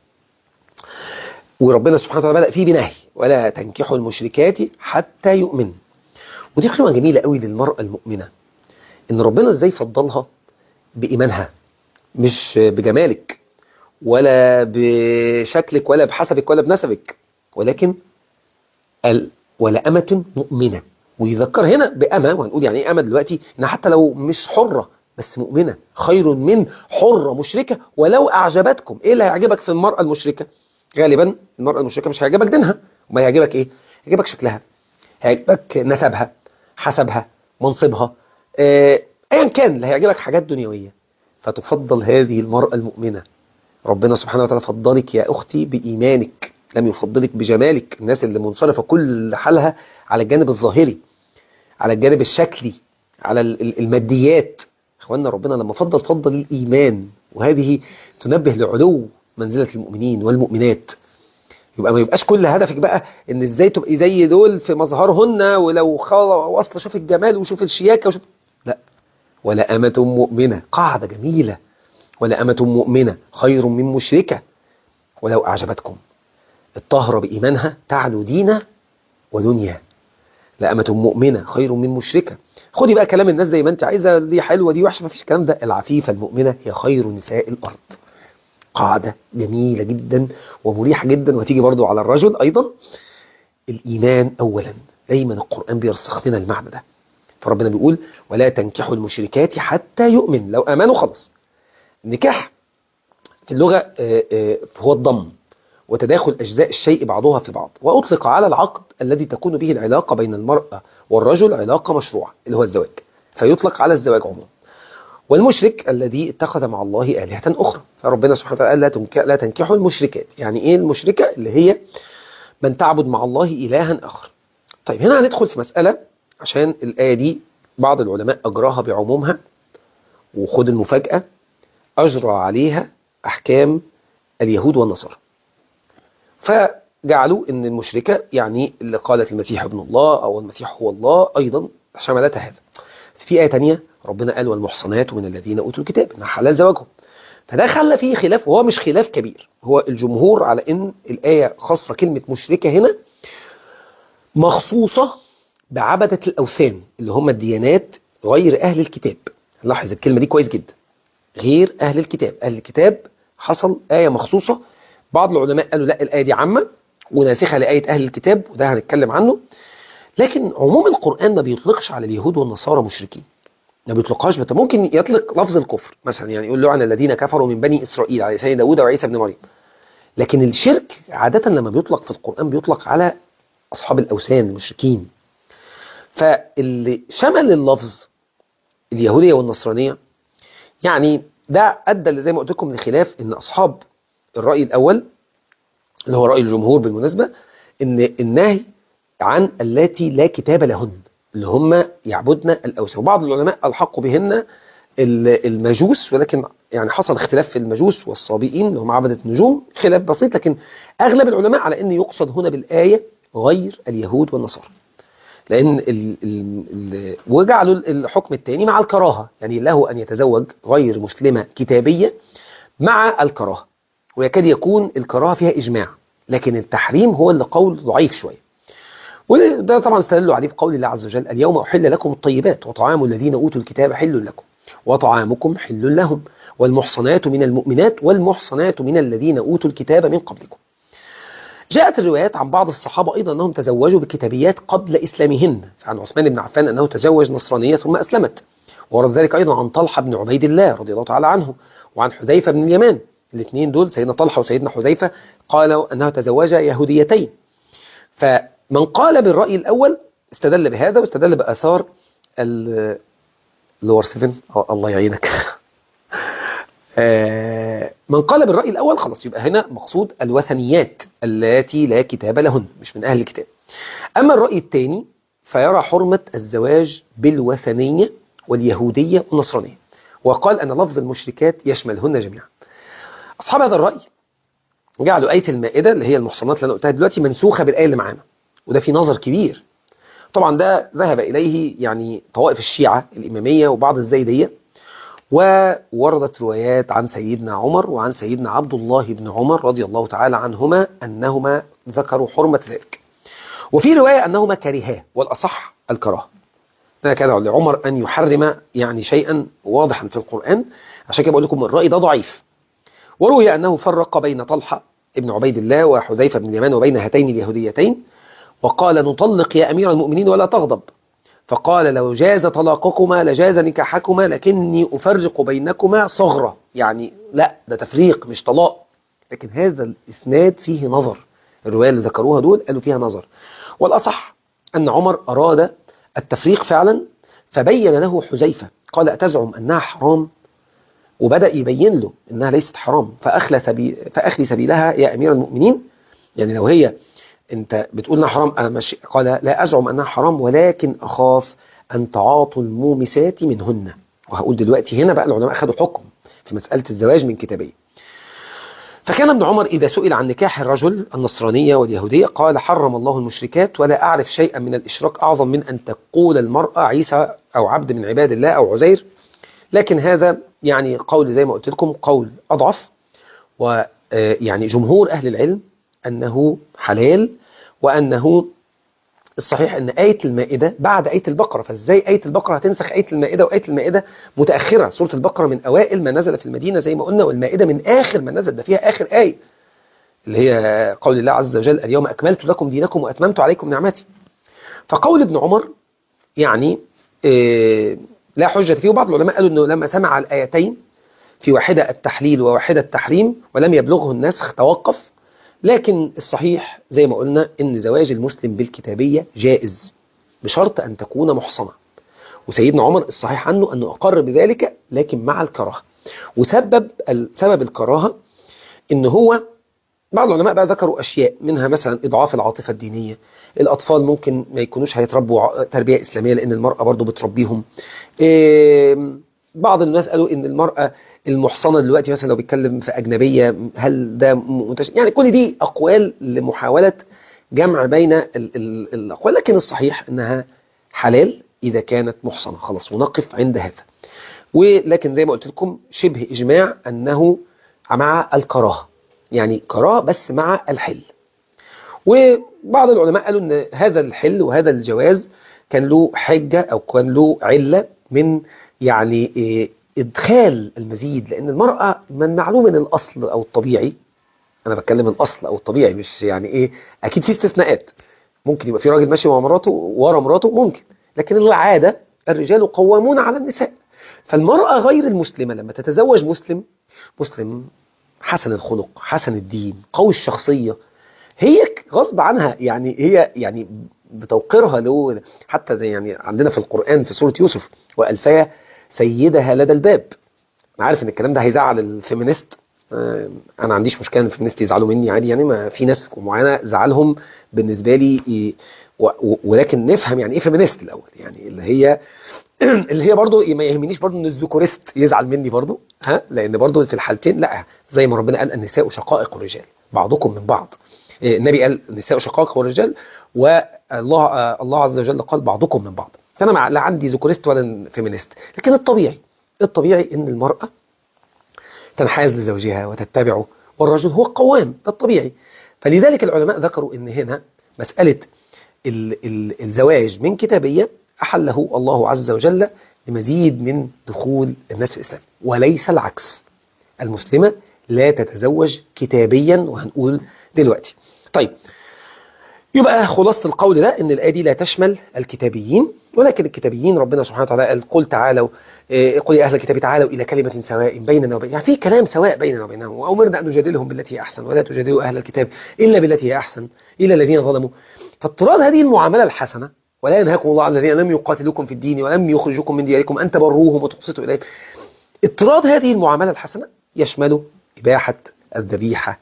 S1: وربنا سبحانه وتعالى بدأ فيه بنهي ولا تنكحوا المشركات حتى يؤمن ودي قيمة جميلة قوي للمرأة المؤمنة إن ربنا إزاي فضلها بإيمانها مش بجمالك ولا بشكلك ولا بحسبك ولا بنسبك ولكن قال ولا أمة مؤمنة ويذكر هنا بأمة وهنقول يعني إيه أمة دلوقتي إنها حتى لو مش حرة بس مؤمنة خير من حرة مشركة ولو أعجبتكم إيه اللي هيعجبك في المرأة المشركة غالبا المرأة المشركة مش هيعجبك دينها وما هيعجبك إيه هيعجبك شكلها هيعجبك نسبها حسبها منصبها آه، أيا كان اللي هيعجبك حاجات دنيوية فتفضل هذه المرأة المؤمنة ربنا سبحانه وتعالى فضلك يا أختي بإيمانك لم يفضلك بجمالك الناس اللي منصرفة كل حالها على الجانب الظاهري على الجانب الشكلي على ال- ال- الماديات اخوانا ربنا لما فضل فضل الإيمان وهذه تنبه لعلو منزلة المؤمنين والمؤمنات يبقى ما يبقاش كل هدفك بقى ان ازاي تبقي زي دول في مظهرهن ولو خال واصل شوف الجمال وشوف الشياكه وشوف لا ولا أمة مؤمنة قاعدة جميلة ولا أمة مؤمنة خير من مشركة ولو أعجبتكم الطهرة بإيمانها تعلو دين ودنيا لأمة مؤمنة خير من مشركة خدي بقى كلام الناس زي ما انت عايزة دي حلوة دي وحشة مفيش الكلام ده العفيفة المؤمنة هي خير نساء الأرض قاعدة جميلة جدا ومريحة جدا وهتيجي برضو على الرجل أيضا الإيمان أولا دايما القرآن بيرسخ لنا المعنى ده فربنا بيقول ولا تنكحوا المشركات حتى يؤمن لو آمنوا خلاص النكاح في اللغة آه، آه، هو الضم وتداخل أجزاء الشيء بعضها في بعض وأطلق على العقد الذي تكون به العلاقة بين المرأة والرجل علاقة مشروعة اللي هو الزواج فيطلق على الزواج عموما والمشرك الذي اتخذ مع الله آلهة أخرى فربنا سبحانه وتعالى قال لا, تنك... لا تنكحوا المشركات يعني إيه المشركة اللي هي من تعبد مع الله إلها آخر طيب هنا هندخل في مسألة عشان الآية دي بعض العلماء أجراها بعمومها وخد المفاجأة أجرى عليها أحكام اليهود والنصارى فجعلوا أن المشركة يعني اللي قالت المسيح ابن الله أو المسيح هو الله أيضا شملت هذا في آية تانية ربنا قال والمحصنات من الذين أوتوا الكتاب إنها حلال زواجهم فده خلى فيه خلاف وهو مش خلاف كبير هو الجمهور على ان الآية خاصة كلمة مشركة هنا مخصوصة بعبدة الأوثان اللي هم الديانات غير أهل الكتاب لاحظ الكلمة دي كويس جدا غير أهل الكتاب أهل الكتاب حصل آية مخصوصة بعض العلماء قالوا لا الآية دي عامة وناسخة لآية أهل الكتاب وده هنتكلم عنه لكن عموم القرآن ما بيطلقش على اليهود والنصارى مشركين ما بيطلقهاش بت... ممكن يطلق لفظ الكفر مثلا يعني يقول له عن الذين كفروا من بني إسرائيل على سيدنا داود وعيسى بن مريم لكن الشرك عادة لما بيطلق في القرآن بيطلق على أصحاب الأوثان المشركين فاللي شمل اللفظ اليهودية والنصرانية يعني ده أدى زي ما قلت لكم لخلاف إن أصحاب الرأي الأول اللي هو رأي الجمهور بالمناسبة إن النهي عن اللاتي لا كتاب لهن اللي هم يعبدن الأوثان وبعض العلماء ألحقوا بهن المجوس ولكن يعني حصل اختلاف في المجوس والصابئين اللي هم عبدة النجوم خلاف بسيط لكن أغلب العلماء على أن يقصد هنا بالآية غير اليهود والنصارى لأن ال ال ال وجعلوا الحكم الثاني مع الكراهة يعني له أن يتزوج غير مسلمة كتابية مع الكراهة ويكاد يكون الكراهة فيها إجماع لكن التحريم هو اللي قول ضعيف شوية وده طبعا استدلوا عليه بقول الله عز وجل اليوم أحل لكم الطيبات وطعام الذين أوتوا الكتاب حل لكم وطعامكم حل لهم والمحصنات من المؤمنات والمحصنات من الذين أوتوا الكتاب من قبلكم جاءت الروايات عن بعض الصحابة أيضا أنهم تزوجوا بكتابيات قبل إسلامهن فعن عثمان بن عفان أنه تزوج نصرانية ثم أسلمت ورد ذلك أيضا عن طلحة بن عبيد الله رضي الله تعالى عنه وعن حذيفة بن اليمان الاثنين دول سيدنا طلحة وسيدنا حذيفة قالوا أنه تزوجا يهوديتين فمن قال بالرأي الأول استدل بهذا واستدل بآثار اللور 7 الله يعينك من قال بالرأي الأول خلاص يبقى هنا مقصود الوثنيات التي لا كتاب لهن مش من أهل الكتاب أما الرأي الثاني فيرى حرمة الزواج بالوثنية واليهودية والنصرانية وقال أن لفظ المشركات يشملهن جميعا أصحاب هذا الرأي جعلوا آية المائدة اللي هي المحصنات اللي أنا قلتها دلوقتي منسوخة بالآية اللي معانا وده في نظر كبير طبعا ده ذهب إليه يعني طوائف الشيعة الإمامية وبعض الزيدية ووردت روايات عن سيدنا عمر وعن سيدنا عبد الله بن عمر رضي الله تعالى عنهما أنهما ذكروا حرمة ذلك وفي رواية أنهما كرها والأصح الكراهه كان لعمر أن يحرم يعني شيئا واضحا في القرآن عشان كده بقول لكم الرأي ده ضعيف وروي أنه فرق بين طلحة ابن عبيد الله وحذيفة بن اليمان وبين هاتين اليهوديتين وقال نطلق يا أمير المؤمنين ولا تغضب فقال لو جاز طلاقكما لجاز نكاحكما لكني أفرق بينكما صغرة يعني لا ده تفريق مش طلاق لكن هذا الإسناد فيه نظر الرواية اللي ذكروها دول قالوا فيها نظر والأصح أن عمر أراد التفريق فعلا فبين له حذيفة قال أتزعم أنها حرام وبدأ يبين له أنها ليست حرام فأخلى, سبيل فأخلي سبيلها يا أمير المؤمنين يعني لو هي انت بتقول انها حرام انا مش قال لا ازعم انها حرام ولكن اخاف ان تعاطوا المومسات منهن وهقول دلوقتي هنا بقى العلماء اخذوا حكم في مسألة الزواج من كتابية فكان ابن عمر إذا سئل عن نكاح الرجل النصرانية واليهودية قال حرم الله المشركات ولا أعرف شيئا من الإشراك أعظم من أن تقول المرأة عيسى أو عبد من عباد الله أو عزير لكن هذا يعني قول زي ما قلت لكم قول أضعف ويعني جمهور أهل العلم أنه حلال وأنه الصحيح أن آية المائدة بعد آية البقرة فإزاي آية البقرة هتنسخ آية المائدة وآية المائدة متأخرة سورة البقرة من أوائل ما نزل في المدينة زي ما قلنا والمائدة من آخر ما نزل ده فيها آخر آية اللي هي قول الله عز وجل اليوم أكملت لكم دينكم وأتممت عليكم نعمتي فقول ابن عمر يعني إيه لا حجة فيه وبعض العلماء قالوا أنه لما سمع الآيتين في واحدة التحليل وواحدة التحريم ولم يبلغه النسخ توقف لكن الصحيح زي ما قلنا ان زواج المسلم بالكتابية جائز بشرط ان تكون محصنة وسيدنا عمر الصحيح عنه أنه أقر بذلك لكن مع الكراهة وسبب سبب الكراهة ان هو بعض العلماء بقى ذكروا اشياء منها مثلا اضعاف العاطفه الدينيه الاطفال ممكن ما يكونوش هيتربوا تربيه اسلاميه لان المراه برضو بتربيهم بعض الناس قالوا ان المراه المحصنه دلوقتي مثلا لو بيتكلم في اجنبيه هل ده منتشر يعني كل دي اقوال لمحاوله جمع بين ال ال الاقوال لكن الصحيح انها حلال اذا كانت محصنه خلاص ونقف عند هذا ولكن زي ما قلت لكم شبه اجماع انه مع الكراهه يعني كراهه بس مع الحل وبعض العلماء قالوا ان هذا الحل وهذا الجواز كان له حجه او كان له عله من يعني إيه ادخال المزيد لان المراه من معلوم من الاصل او الطبيعي انا بتكلم الاصل او الطبيعي مش يعني ايه اكيد في استثناءات ممكن يبقى في راجل ماشي مع مراته ورا مراته ممكن لكن العاده الرجال قوامون على النساء فالمراه غير المسلمه لما تتزوج مسلم مسلم حسن الخلق حسن الدين قوي الشخصيه هي غصب عنها يعني هي يعني بتوقيرها له حتى يعني عندنا في القرآن في سورة يوسف وألفيا سيدها لدى الباب أنا عارف إن الكلام ده هيزعل الفيمينيست أنا ما عنديش مشكلة إن الفيمينيست يزعلوا مني عادي يعني ما في ناس معينة زعلهم بالنسبة لي ولكن نفهم يعني إيه فيمينيست الأول يعني اللي هي اللي هي برضو ما يهمنيش برضو ان الذكوريست يزعل مني برضو ها لان برضو في الحالتين لا زي ما ربنا قال النساء شقائق الرجال بعضكم من بعض النبي قال النساء شقائق الرجال والله الله عز وجل قال بعضكم من بعض فانا لا عندي ذكوريست ولا فيمينيست لكن الطبيعي الطبيعي ان المراه تنحاز لزوجها وتتبعه والرجل هو القوام ده الطبيعي فلذلك العلماء ذكروا ان هنا مساله ال ال الزواج من كتابيه أحله الله عز وجل لمزيد من دخول الناس في الإسلام وليس العكس المسلمة لا تتزوج كتابيا وهنقول دلوقتي طيب يبقى خلاصة القول ده ان الآية دي لا تشمل الكتابيين ولكن الكتابيين ربنا سبحانه وتعالى قال قل تعالوا قل يا أهل الكتاب تعالوا إلى كلمة سواء بيننا وبين يعني في كلام سواء بيننا وبينهم وأمرنا أن نجادلهم بالتي هي أحسن ولا تجادلوا أهل الكتاب إلا بالتي هي أحسن إلا الذين ظلموا فاضطراد هذه المعاملة الحسنة ولا ينهاكم الله عن الذين لم يقاتلوكم في الدين ولم يخرجوكم من دياركم أن تبروهم وتقسطوا إليهم اضطراد هذه المعاملة الحسنة يشمل إباحة الذبيحة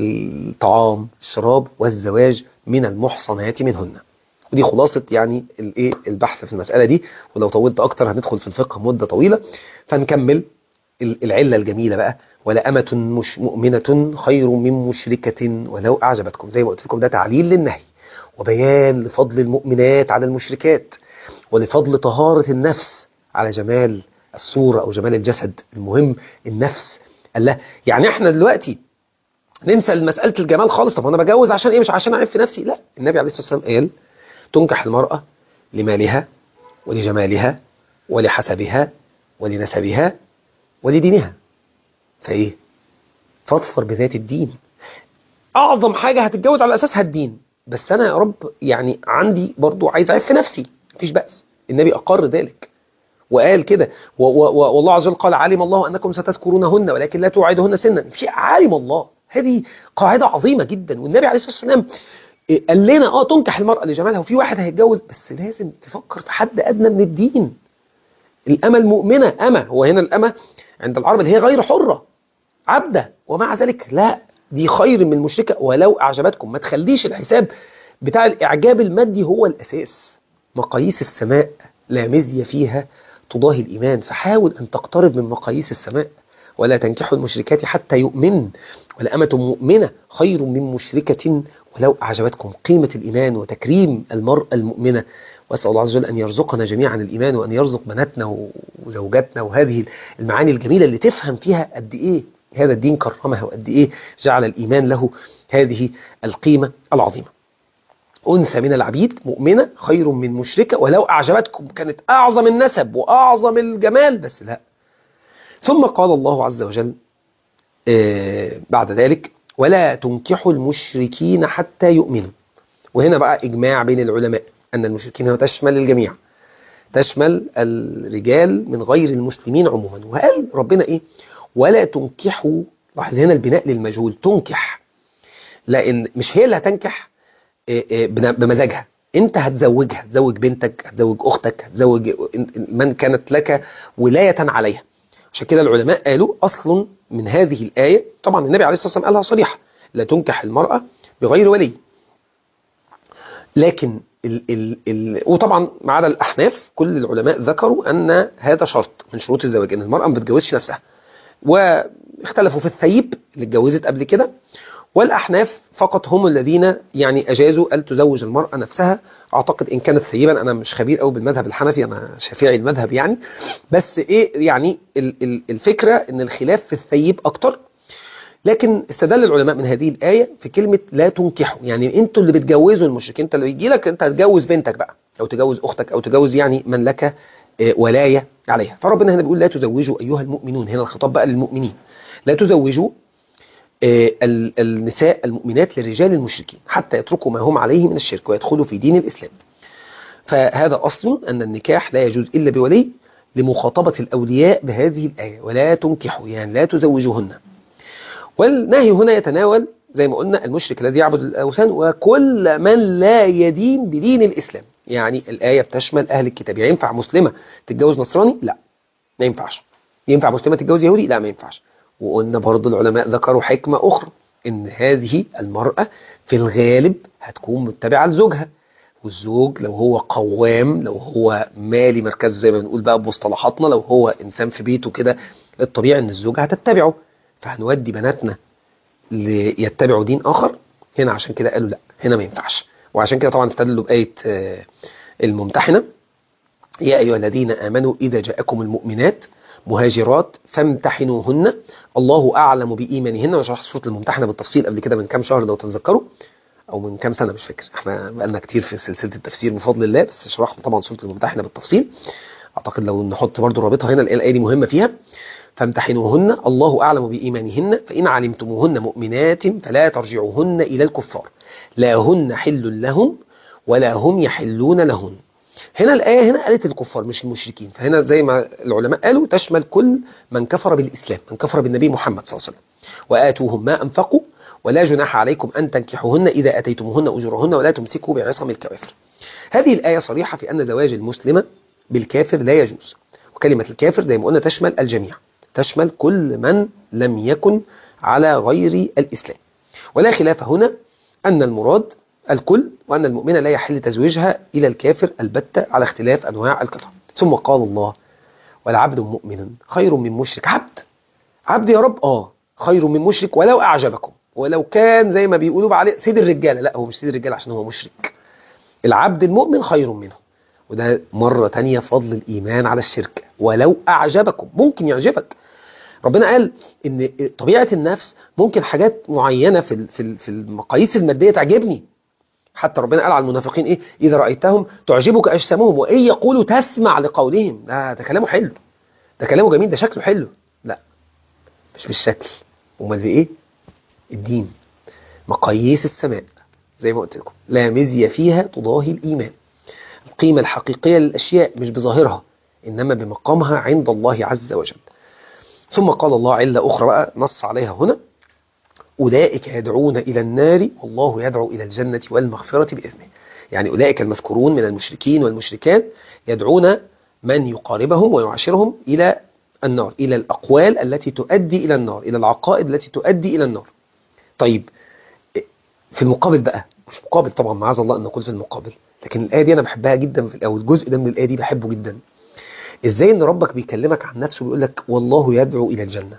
S1: الطعام الشراب والزواج من المحصنات منهن ودي خلاصة يعني الايه البحث في المسألة دي ولو طولت أكتر هندخل في الفقه مدة طويلة فنكمل العلة الجميلة بقى ولا أمة مش مؤمنة خير من مشركة ولو أعجبتكم زي ما قلت لكم ده تعليل للنهي وبيان لفضل المؤمنات على المشركات ولفضل طهارة النفس على جمال الصورة أو جمال الجسد المهم النفس الله يعني احنا دلوقتي ننسى مسألة الجمال خالص طب انا بجوز عشان ايه مش عشان اعرف في نفسي لا النبي عليه الصلاة والسلام قال تنكح المرأة لمالها ولجمالها ولحسبها ولنسبها ولدينها فايه فاظفر بذات الدين اعظم حاجة هتتجوز على اساسها الدين بس انا يا رب يعني عندي برضو عايز اعرف في نفسي مفيش بأس النبي اقر ذلك وقال كده والله عز وجل قال علم الله انكم ستذكرونهن ولكن لا توعدهن سنا في علم الله هذه قاعدة عظيمة جدا والنبي عليه الصلاة والسلام قال لنا اه تنكح المرأة لجمالها وفي واحد هيتجوز بس لازم تفكر في حد ادنى من الدين الأمة المؤمنة أمة هو هنا الأمة عند العرب اللي هي غير حرة عبدة ومع ذلك لا دي خير من المشركة ولو أعجبتكم ما تخليش الحساب بتاع الإعجاب المادي هو الأساس مقاييس السماء لا مزي فيها تضاهي الإيمان فحاول أن تقترب من مقاييس السماء ولا تنكحوا المشركات حتى يؤمن ولأمة مؤمنة خير من مشركة ولو أعجبتكم قيمة الإيمان وتكريم المرأة المؤمنة وأسأل الله عز وجل أن يرزقنا جميعا الإيمان وأن يرزق بناتنا وزوجاتنا وهذه المعاني الجميلة اللي تفهم فيها قد إيه هذا الدين كرمها وقد إيه جعل الإيمان له هذه القيمة العظيمة أنثى من العبيد مؤمنة خير من مشركة ولو أعجبتكم كانت أعظم النسب وأعظم الجمال بس لا ثم قال الله عز وجل بعد ذلك ولا تنكحوا المشركين حتى يؤمنوا وهنا بقى إجماع بين العلماء أن المشركين هنا تشمل الجميع تشمل الرجال من غير المسلمين عموما وقال ربنا إيه ولا تنكحوا لاحظ هنا البناء للمجهول تنكح لأن مش هي اللي هتنكح بمزاجها انت هتزوجها هتزوج بنتك هتزوج اختك هتزوج من كانت لك ولاية عليها عشان كده العلماء قالوا اصل من هذه الآية طبعا النبي عليه الصلاة والسلام قالها صريحة لا تنكح المرأة بغير ولي لكن ال ال ال وطبعا ما عدا الاحناف كل العلماء ذكروا ان هذا شرط من شروط الزواج ان المرأة ما بتجوزش نفسها واختلفوا في الثيب اللي اتجوزت قبل كده والأحناف فقط هم الذين يعني أجازوا أن تزوج المرأة نفسها أعتقد إن كانت ثيبا أنا مش خبير قوي بالمذهب الحنفي أنا شافعي المذهب يعني بس إيه يعني الفكرة إن الخلاف في الثيب أكتر لكن استدل العلماء من هذه الآية في كلمة لا تنكحوا يعني أنتوا اللي بتجوزوا المشرك أنت اللي يجي لك أنت هتجوز بنتك بقى أو تجوز أختك أو تجوز يعني من لك ولاية عليها فربنا هنا بيقول لا تزوجوا أيها المؤمنون هنا الخطاب بقى للمؤمنين لا تزوجوا النساء المؤمنات للرجال المشركين حتى يتركوا ما هم عليه من الشرك ويدخلوا في دين الإسلام فهذا أصل أن النكاح لا يجوز إلا بولي لمخاطبة الأولياء بهذه الآية ولا تنكحوا يعني لا تزوجوهن والنهي هنا يتناول زي ما قلنا المشرك الذي يعبد الأوثان وكل من لا يدين بدين الإسلام يعني الآية بتشمل أهل الكتاب يعني ينفع مسلمة تتجوز نصراني؟ لا ما ينفعش ينفع مسلمة تتجوز يهودي؟ لا ما ينفعش وقلنا برضو العلماء ذكروا حكمة أخرى إن هذه المرأة في الغالب هتكون متبعة لزوجها والزوج لو هو قوام لو هو مالي مركز زي ما بنقول بقى بمصطلحاتنا لو هو إنسان في بيته كده الطبيعي إن الزوجة هتتبعه فهنودي بناتنا ليتبعوا دين آخر هنا عشان كده قالوا لا هنا ما ينفعش وعشان كده طبعا استدلوا بآية الممتحنة يا أيها الذين آمنوا إذا جاءكم المؤمنات مهاجرات فامتحنوهن الله أعلم بإيمانهن وشرحت سورة الممتحنة بالتفصيل قبل كده من كام شهر لو تتذكروا أو من كام سنة مش فاكر احنا بقالنا كتير في سلسلة التفسير بفضل الله بس شرحنا طبعا سورة الممتحنة بالتفصيل أعتقد لو نحط برضو رابطها هنا الآية دي مهمة فيها فامتحنوهن الله أعلم بإيمانهن فإن علمتموهن مؤمنات فلا ترجعوهن إلى الكفار لا هن حل لهم ولا هم يحلون لهن هنا الآية هنا قالت الكفار مش المشركين فهنا زي ما العلماء قالوا تشمل كل من كفر بالإسلام من كفر بالنبي محمد صلى الله عليه وسلم وآتوهم ما أنفقوا ولا جناح عليكم أن تنكحوهن إذا أتيتموهن أجورهن ولا تمسكوا بعصم الكوافر هذه الآية صريحة في أن زواج المسلمة بالكافر لا يجوز وكلمة الكافر زي ما قلنا تشمل الجميع تشمل كل من لم يكن على غير الإسلام ولا خلاف هنا أن المراد الكل وأن المؤمن لا يحل تزويجها إلى الكافر البتة على اختلاف أنواع الكفر ثم قال الله والعبد مؤمن خير من مشرك عبد عبد يا رب آه خير من مشرك ولو أعجبكم ولو كان زي ما بيقولوا عليه سيد الرجالة لا هو مش سيد الرجالة عشان هو مشرك العبد المؤمن خير منه وده مرة تانية فضل الإيمان على الشرك ولو أعجبكم ممكن يعجبك ربنا قال ان طبيعة النفس ممكن حاجات معينة في في المقاييس المادية تعجبني حتى ربنا قال على المنافقين ايه اذا رأيتهم تعجبك اجسامهم وان يقولوا تسمع لقولهم ده ده كلامه حلو ده كلامه جميل ده شكله حلو لا مش بالشكل امال في ايه الدين مقاييس السماء زي ما قلت لكم لا مزي فيها تضاهي الايمان القيمة الحقيقية للاشياء مش بظاهرها انما بمقامها عند الله عز وجل ثم قال الله علة أخرى بقى نص عليها هنا أولئك يدعون إلى النار والله يدعو إلى الجنة والمغفرة بإذنه يعني أولئك المذكورون من المشركين والمشركات يدعون من يقاربهم ويعاشرهم إلى النار إلى الأقوال التي تؤدي إلى النار إلى العقائد التي تؤدي إلى النار طيب في المقابل بقى مش مقابل طبعا معاذ الله أن نقول في المقابل لكن الآية دي أنا بحبها جدا أو الجزء ده من الآية دي بحبه جدا ازاي ان ربك بيكلمك عن نفسه ويقول لك والله يدعو الى الجنة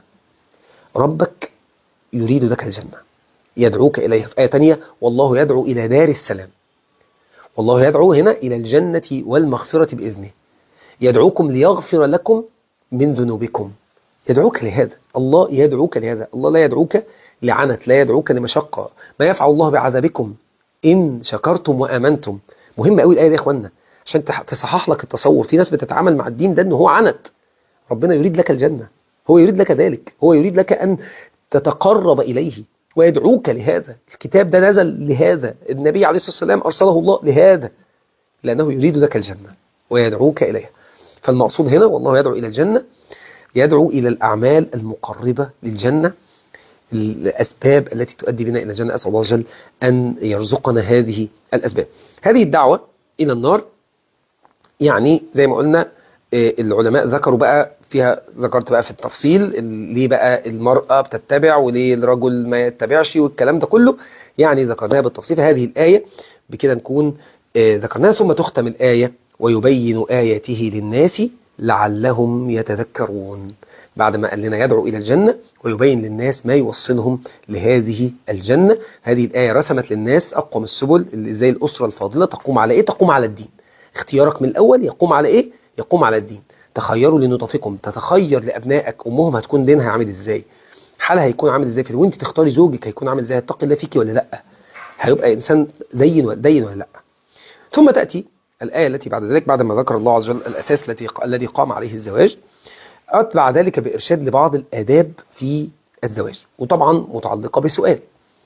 S1: ربك يريد لك الجنة يدعوك اليها في آية تانية والله يدعو الى دار السلام والله يدعو هنا الى الجنة والمغفرة بإذنه يدعوكم ليغفر لكم من ذنوبكم يدعوك لهذا الله يدعوك لهذا الله لا يدعوك لعنت لا يدعوك لمشقة ما يفعل الله بعذابكم إن شكرتم وآمنتم مهم قوي الآية دي يا إخوانا عشان تصحح لك التصور في ناس بتتعامل مع الدين ده ان هو عنت ربنا يريد لك الجنة هو يريد لك ذلك هو يريد لك أن تتقرب إليه ويدعوك لهذا الكتاب ده نزل لهذا النبي عليه الصلاة والسلام أرسله الله لهذا لأنه يريد لك الجنة ويدعوك إليها فالمقصود هنا والله يدعو إلى الجنة يدعو إلى الأعمال المقربة للجنة الأسباب التي تؤدي بنا إلى الجنة أسأل الله عز وجل أن يرزقنا هذه الأسباب هذه الدعوة إلى النار يعني زي ما قلنا العلماء ذكروا بقى فيها ذكرت بقى في التفصيل ليه بقى المرأة بتتبع وليه الرجل ما يتبعش والكلام ده كله يعني ذكرناها بالتفصيل هذه الآية بكده نكون ذكرناها ثم تختم الآية ويبين آياته للناس لعلهم يتذكرون بعد ما قال لنا يدعو إلى الجنة ويبين للناس ما يوصلهم لهذه الجنة هذه الآية رسمت للناس أقوم السبل اللي زي الأسرة الفاضلة تقوم على إيه؟ تقوم على الدين اختيارك من الأول يقوم على إيه؟ يقوم على الدين تخيروا لنطفكم تتخير لأبنائك أمهم هتكون دينها عامل إزاي حالها هيكون عامل إزاي في وانت تختاري زوجك هيكون عامل إزاي هتقي الله فيكي ولا لأ هيبقى إنسان دين دين ولا لأ ثم تأتي الآية التي بعد ذلك بعد ما ذكر الله عز وجل الأساس التي الذي قام عليه الزواج أتبع ذلك بإرشاد لبعض الآداب في الزواج وطبعا متعلقة بسؤال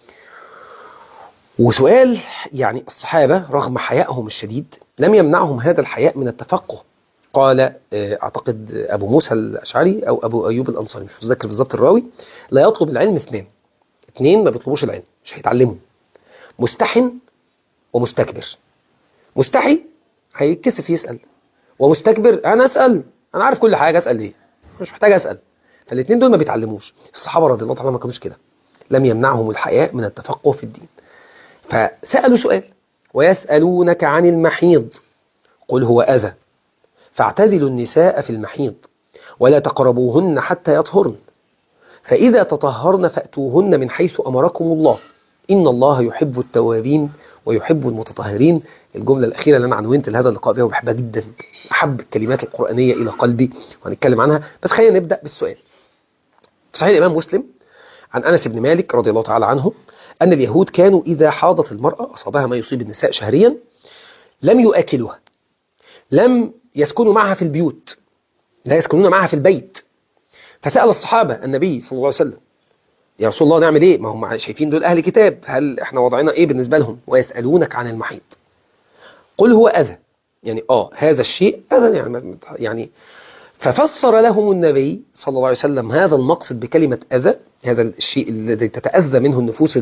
S1: وسؤال يعني الصحابة رغم حيائهم الشديد لم يمنعهم هذا الحياء من التفقه قال أعتقد أبو موسى الأشعري أو أبو أيوب الأنصاري مش متذكر بالظبط الراوي لا يطلب العلم اثنين اثنين ما بيطلبوش العلم مش هيتعلموا مستحن ومستكبر مستحي هيتكسف يسأل ومستكبر أنا أسأل أنا عارف كل حاجة أسأل ليه مش محتاج أسأل فالاثنين دول ما بيتعلموش الصحابة رضي الله تعالى ما كانوش كده لم يمنعهم الحياء من التفقه في الدين فسألوا سؤال ويسألونك عن المحيض قل هو أذى فاعتزلوا النساء في المحيض ولا تقربوهن حتى يطهرن فإذا تطهرن فأتوهن من حيث أمركم الله إن الله يحب التوابين ويحب المتطهرين الجملة الأخيرة اللي أنا عنونت لهذا اللقاء بها وبحبها جدا أحب الكلمات القرآنية إلى قلبي وهنتكلم عنها بس خلينا نبدأ بالسؤال صحيح الإمام مسلم عن أنس بن مالك رضي الله تعالى عنه أن اليهود كانوا إذا حاضت المرأة أصابها ما يصيب النساء شهريا لم يؤكلوها لم يسكنوا معها في البيوت لا يسكنون معها في البيت فسأل الصحابة النبي صلى الله عليه وسلم يا رسول الله نعمل ايه ما هم شايفين دول اهل كتاب هل احنا وضعنا ايه بالنسبة لهم ويسألونك عن المحيط قل هو اذى يعني اه هذا الشيء اذى يعني يعني ففسر لهم النبي صلى الله عليه وسلم هذا المقصد بكلمة اذى هذا الشيء الذي تتأذى منه النفوس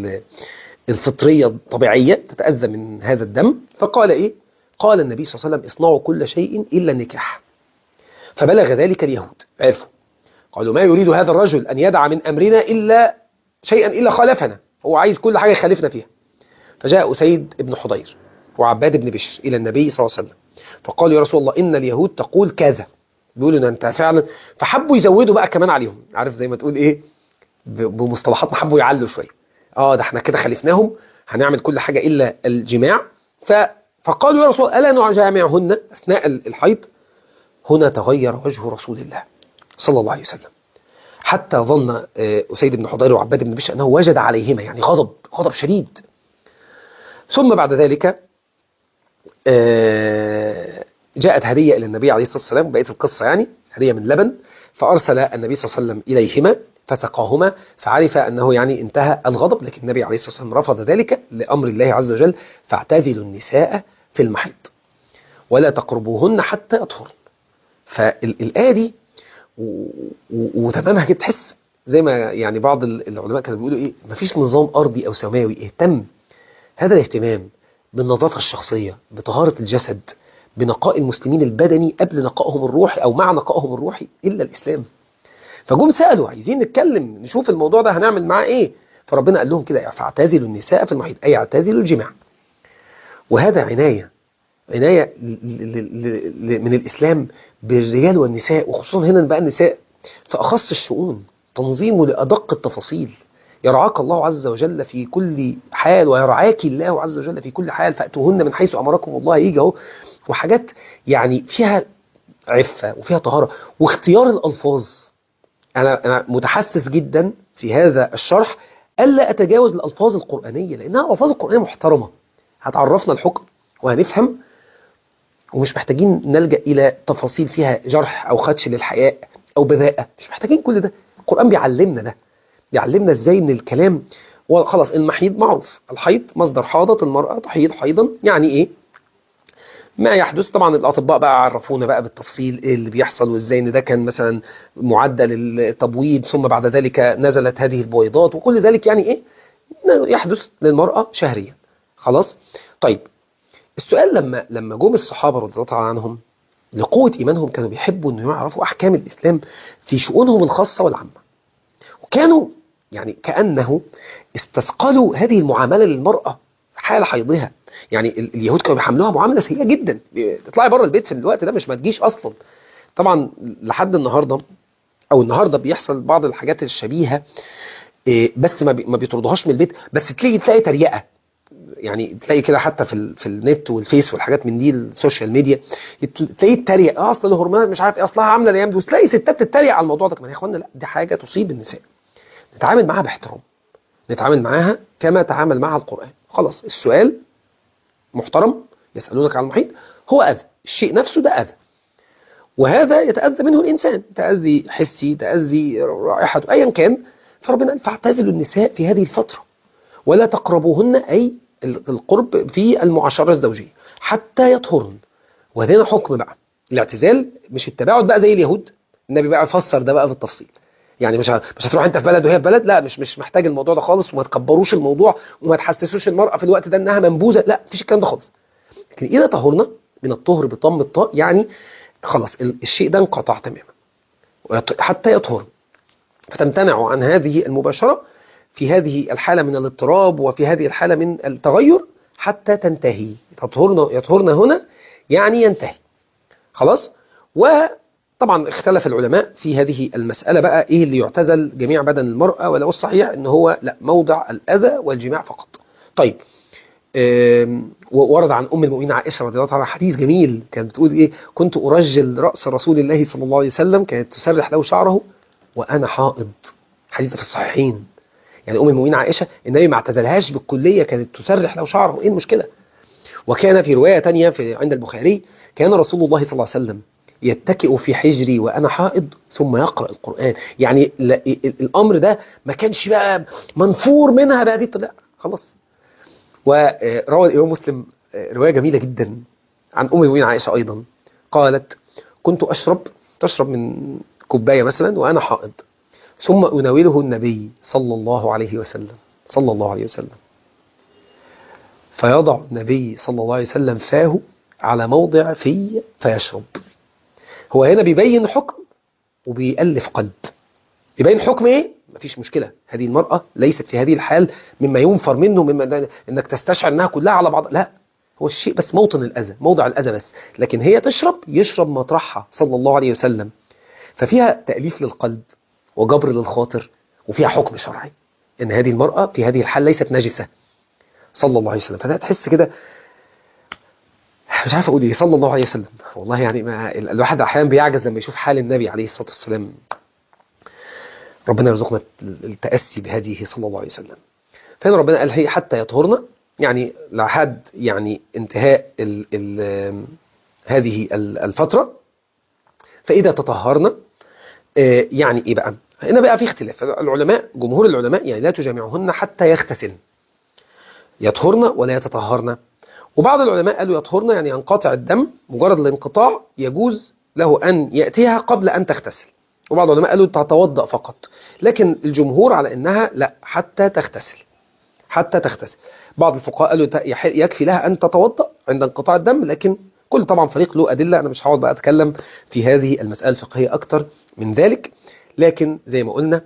S1: الفطرية الطبيعية تتأذى من هذا الدم فقال ايه قال النبي صلى الله عليه وسلم اصنعوا كل شيء إلا النكاح فبلغ ذلك اليهود عرفوا قالوا ما يريد هذا الرجل أن يدع من أمرنا إلا شيئا إلا خالفنا هو عايز كل حاجة يخالفنا فيها فجاء أسيد بن حضير وعباد بن بشر إلى النبي صلى الله عليه وسلم فقالوا يا رسول الله إن اليهود تقول كذا بيقولوا ان انت فعلا فحبوا يزودوا بقى كمان عليهم عارف زي ما تقول ايه بمصطلحات حبوا يعلوا شويه اه ده احنا كده خالفناهم هنعمل كل حاجه الا الجماع ف فقالوا يا رسول الله الا نجامعهن اثناء الحيض هنا تغير وجه رسول الله صلى الله عليه وسلم حتى ظن أسيد بن حضير وعباد بن بشر أنه وجد عليهما يعني غضب غضب شديد ثم بعد ذلك جاءت هدية إلى النبي عليه الصلاة والسلام بقية القصة يعني هدية من لبن فأرسل النبي صلى الله عليه وسلم إليهما فسقاهما فعرف أنه يعني انتهى الغضب لكن النبي عليه الصلاة والسلام رفض ذلك لأمر الله عز وجل فاعتزلوا النساء في المحيط ولا تقربوهن حتى يطهرن فالآية دي وتمامها كده تحس زي ما يعني بعض العلماء كانوا بيقولوا ايه مفيش نظام ارضي او سماوي اهتم هذا الاهتمام بالنظافه الشخصيه بطهاره الجسد بنقاء المسلمين البدني قبل نقائهم الروحي او مع نقائهم الروحي الا الاسلام فجم سالوا عايزين نتكلم نشوف الموضوع ده هنعمل معاه ايه فربنا قال لهم كده فاعتزلوا النساء في المحيط اي اعتزلوا الجماع وهذا عنايه عناية من الإسلام بالرجال والنساء وخصوصا هنا بقى النساء في أخص الشؤون تنظيمه لأدق التفاصيل يرعاك الله عز وجل في كل حال ويرعاك الله عز وجل في كل حال فأتوهن من حيث أمركم الله يجي اهو وحاجات يعني فيها عفة وفيها طهارة واختيار الألفاظ أنا, أنا متحسس جدا في هذا الشرح ألا أتجاوز الألفاظ القرآنية لأنها الألفاظ القرآنية محترمة هتعرفنا الحكم وهنفهم ومش محتاجين نلجأ إلى تفاصيل فيها جرح أو خدش للحياء أو بذاءة مش محتاجين كل ده القرآن بيعلمنا ده بيعلمنا إزاي إن الكلام خلاص المحيض معروف الحيض مصدر حاضت المرأة تحيض حيضا يعني إيه ما يحدث طبعا الاطباء بقى عرفونا بقى بالتفصيل ايه اللي بيحصل وازاي ان ده كان مثلا معدل التبويض ثم بعد ذلك نزلت هذه البويضات وكل ذلك يعني ايه يحدث للمرأة شهريا خلاص طيب السؤال لما لما جم الصحابة رضي الله تعالى عنهم لقوة إيمانهم كانوا بيحبوا أن يعرفوا أحكام الإسلام في شؤونهم الخاصة والعامة وكانوا يعني كأنه استثقلوا هذه المعاملة للمرأة حال حيضها يعني ال- اليهود كانوا بيحملوها معاملة سيئة جدا تطلعي بره البيت في الوقت ده مش ما تجيش أصلا طبعا لحد النهاردة أو النهاردة بيحصل بعض الحاجات الشبيهة إيه، بس ما بي- ما بيطردوهاش من البيت بس تلاقي تلاقي تريقة يعني تلاقي كده حتى في ال- في النت والفيس والحاجات من دي السوشيال ميديا يت- تلاقي تريق اه اصل الهرمونات مش عارف ايه اصلها عامله الايام دي وتلاقي ستات تتريق على الموضوع ده كمان يا اخوانا لا دي حاجه تصيب النساء نتعامل معاها باحترام نتعامل معاها كما تعامل معها القران خلاص السؤال محترم يسالونك عن المحيط هو اذى الشيء نفسه ده اذى وهذا يتاذى منه الانسان تاذي حسي تاذي رائحه ايا كان فربنا قال فاعتزلوا النساء في هذه الفتره ولا تقربوهن أي القرب في المعاشرة الزوجية حتى يطهرن وهذا حكم بقى الاعتزال مش التباعد بقى زي اليهود النبي بقى فسر ده بقى في التفصيل يعني مش ه- مش هتروح انت في بلد وهي في بلد لا مش مش محتاج الموضوع ده خالص وما تكبروش الموضوع وما تحسسوش المرأة في الوقت ده انها منبوذة لا مفيش الكلام ده خالص لكن اذا طهرنا من الطهر بضم الطاء يعني خلاص ال- الشيء ده انقطع تماما ويط- حتى يطهر فتمتنع عن هذه المباشرة في هذه الحالة من الاضطراب وفي هذه الحالة من التغير حتى تنتهي يطهرن يطهرن هنا يعني ينتهي خلاص وطبعا اختلف العلماء في هذه المسألة بقى ايه اللي يعتزل جميع بدن المرأة ولو الصحيح ان هو لا موضع الأذى والجماع فقط طيب آم، وورد عن ام المؤمنين عائشه رضي الله تعالى عنها حديث جميل كانت بتقول ايه كنت ارجل راس رسول الله صلى الله عليه وسلم كانت تسرح له شعره وانا حائض حديث في الصحيحين يعني ام المؤمنين عائشه النبي ما اعتزلهاش بالكليه كانت تسرح له شعره ايه المشكله وكان في روايه تانية في عند البخاري كان رسول الله صلى الله عليه وسلم يتكئ في حجري وانا حائض ثم يقرا القران يعني لا- ال- الامر ده ما كانش بقى منفور منها بهذه الطريقه خلاص وروى الإمام مسلم رواية جميلة جدا عن أم المؤمنين عائشة أيضا قالت كنت أشرب تشرب من كوباية مثلا وأنا حائض ثم أناوله النبي صلى الله عليه وسلم صلى الله عليه وسلم فيضع النبي صلى الله عليه وسلم فاه على موضع في فيشرب هو هنا بيبين حكم وبيألف قلب يبين حكم ايه مفيش مشكلة هذه المرأة ليست في هذه الحال مما ينفر منه مما انك تستشعر انها كلها على بعض لا هو الشيء بس موطن الأذى موضع الأذى بس لكن هي تشرب يشرب مطرحها صلى الله عليه وسلم ففيها تأليف للقلب وجبر للخاطر وفيها حكم شرعي ان هذه المرأة في هذه الحال ليست نجسة صلى الله عليه وسلم فده تحس كده مش عارف اقول ايه صلى الله عليه وسلم والله يعني ما ال- الواحد احيانا بيعجز لما يشوف حال النبي عليه الصلاه والسلام ربنا يرزقنا التاسي بهذه صلى الله عليه وسلم فهنا ربنا قال هي حتى يطهرنا يعني لحد يعني انتهاء ال ال هذه ال- الفتره فاذا تطهرنا آه، يعني ايه بقى هنا بقى في اختلاف العلماء جمهور العلماء يعني لا تجامعهن حتى يغتسلن يطهرن ولا يتطهرن وبعض العلماء قالوا يطهرن يعني ينقطع الدم مجرد الانقطاع يجوز له أن يأتيها قبل أن تغتسل وبعض العلماء قالوا تتوضأ فقط لكن الجمهور على أنها لا حتى تغتسل حتى تغتسل بعض الفقهاء قالوا ت- يح- يكفي لها أن تتوضأ عند انقطاع الدم لكن كل طبعا فريق له أدلة أنا مش هقعد بقى أتكلم في هذه المسألة الفقهية أكتر من ذلك لكن زي ما قلنا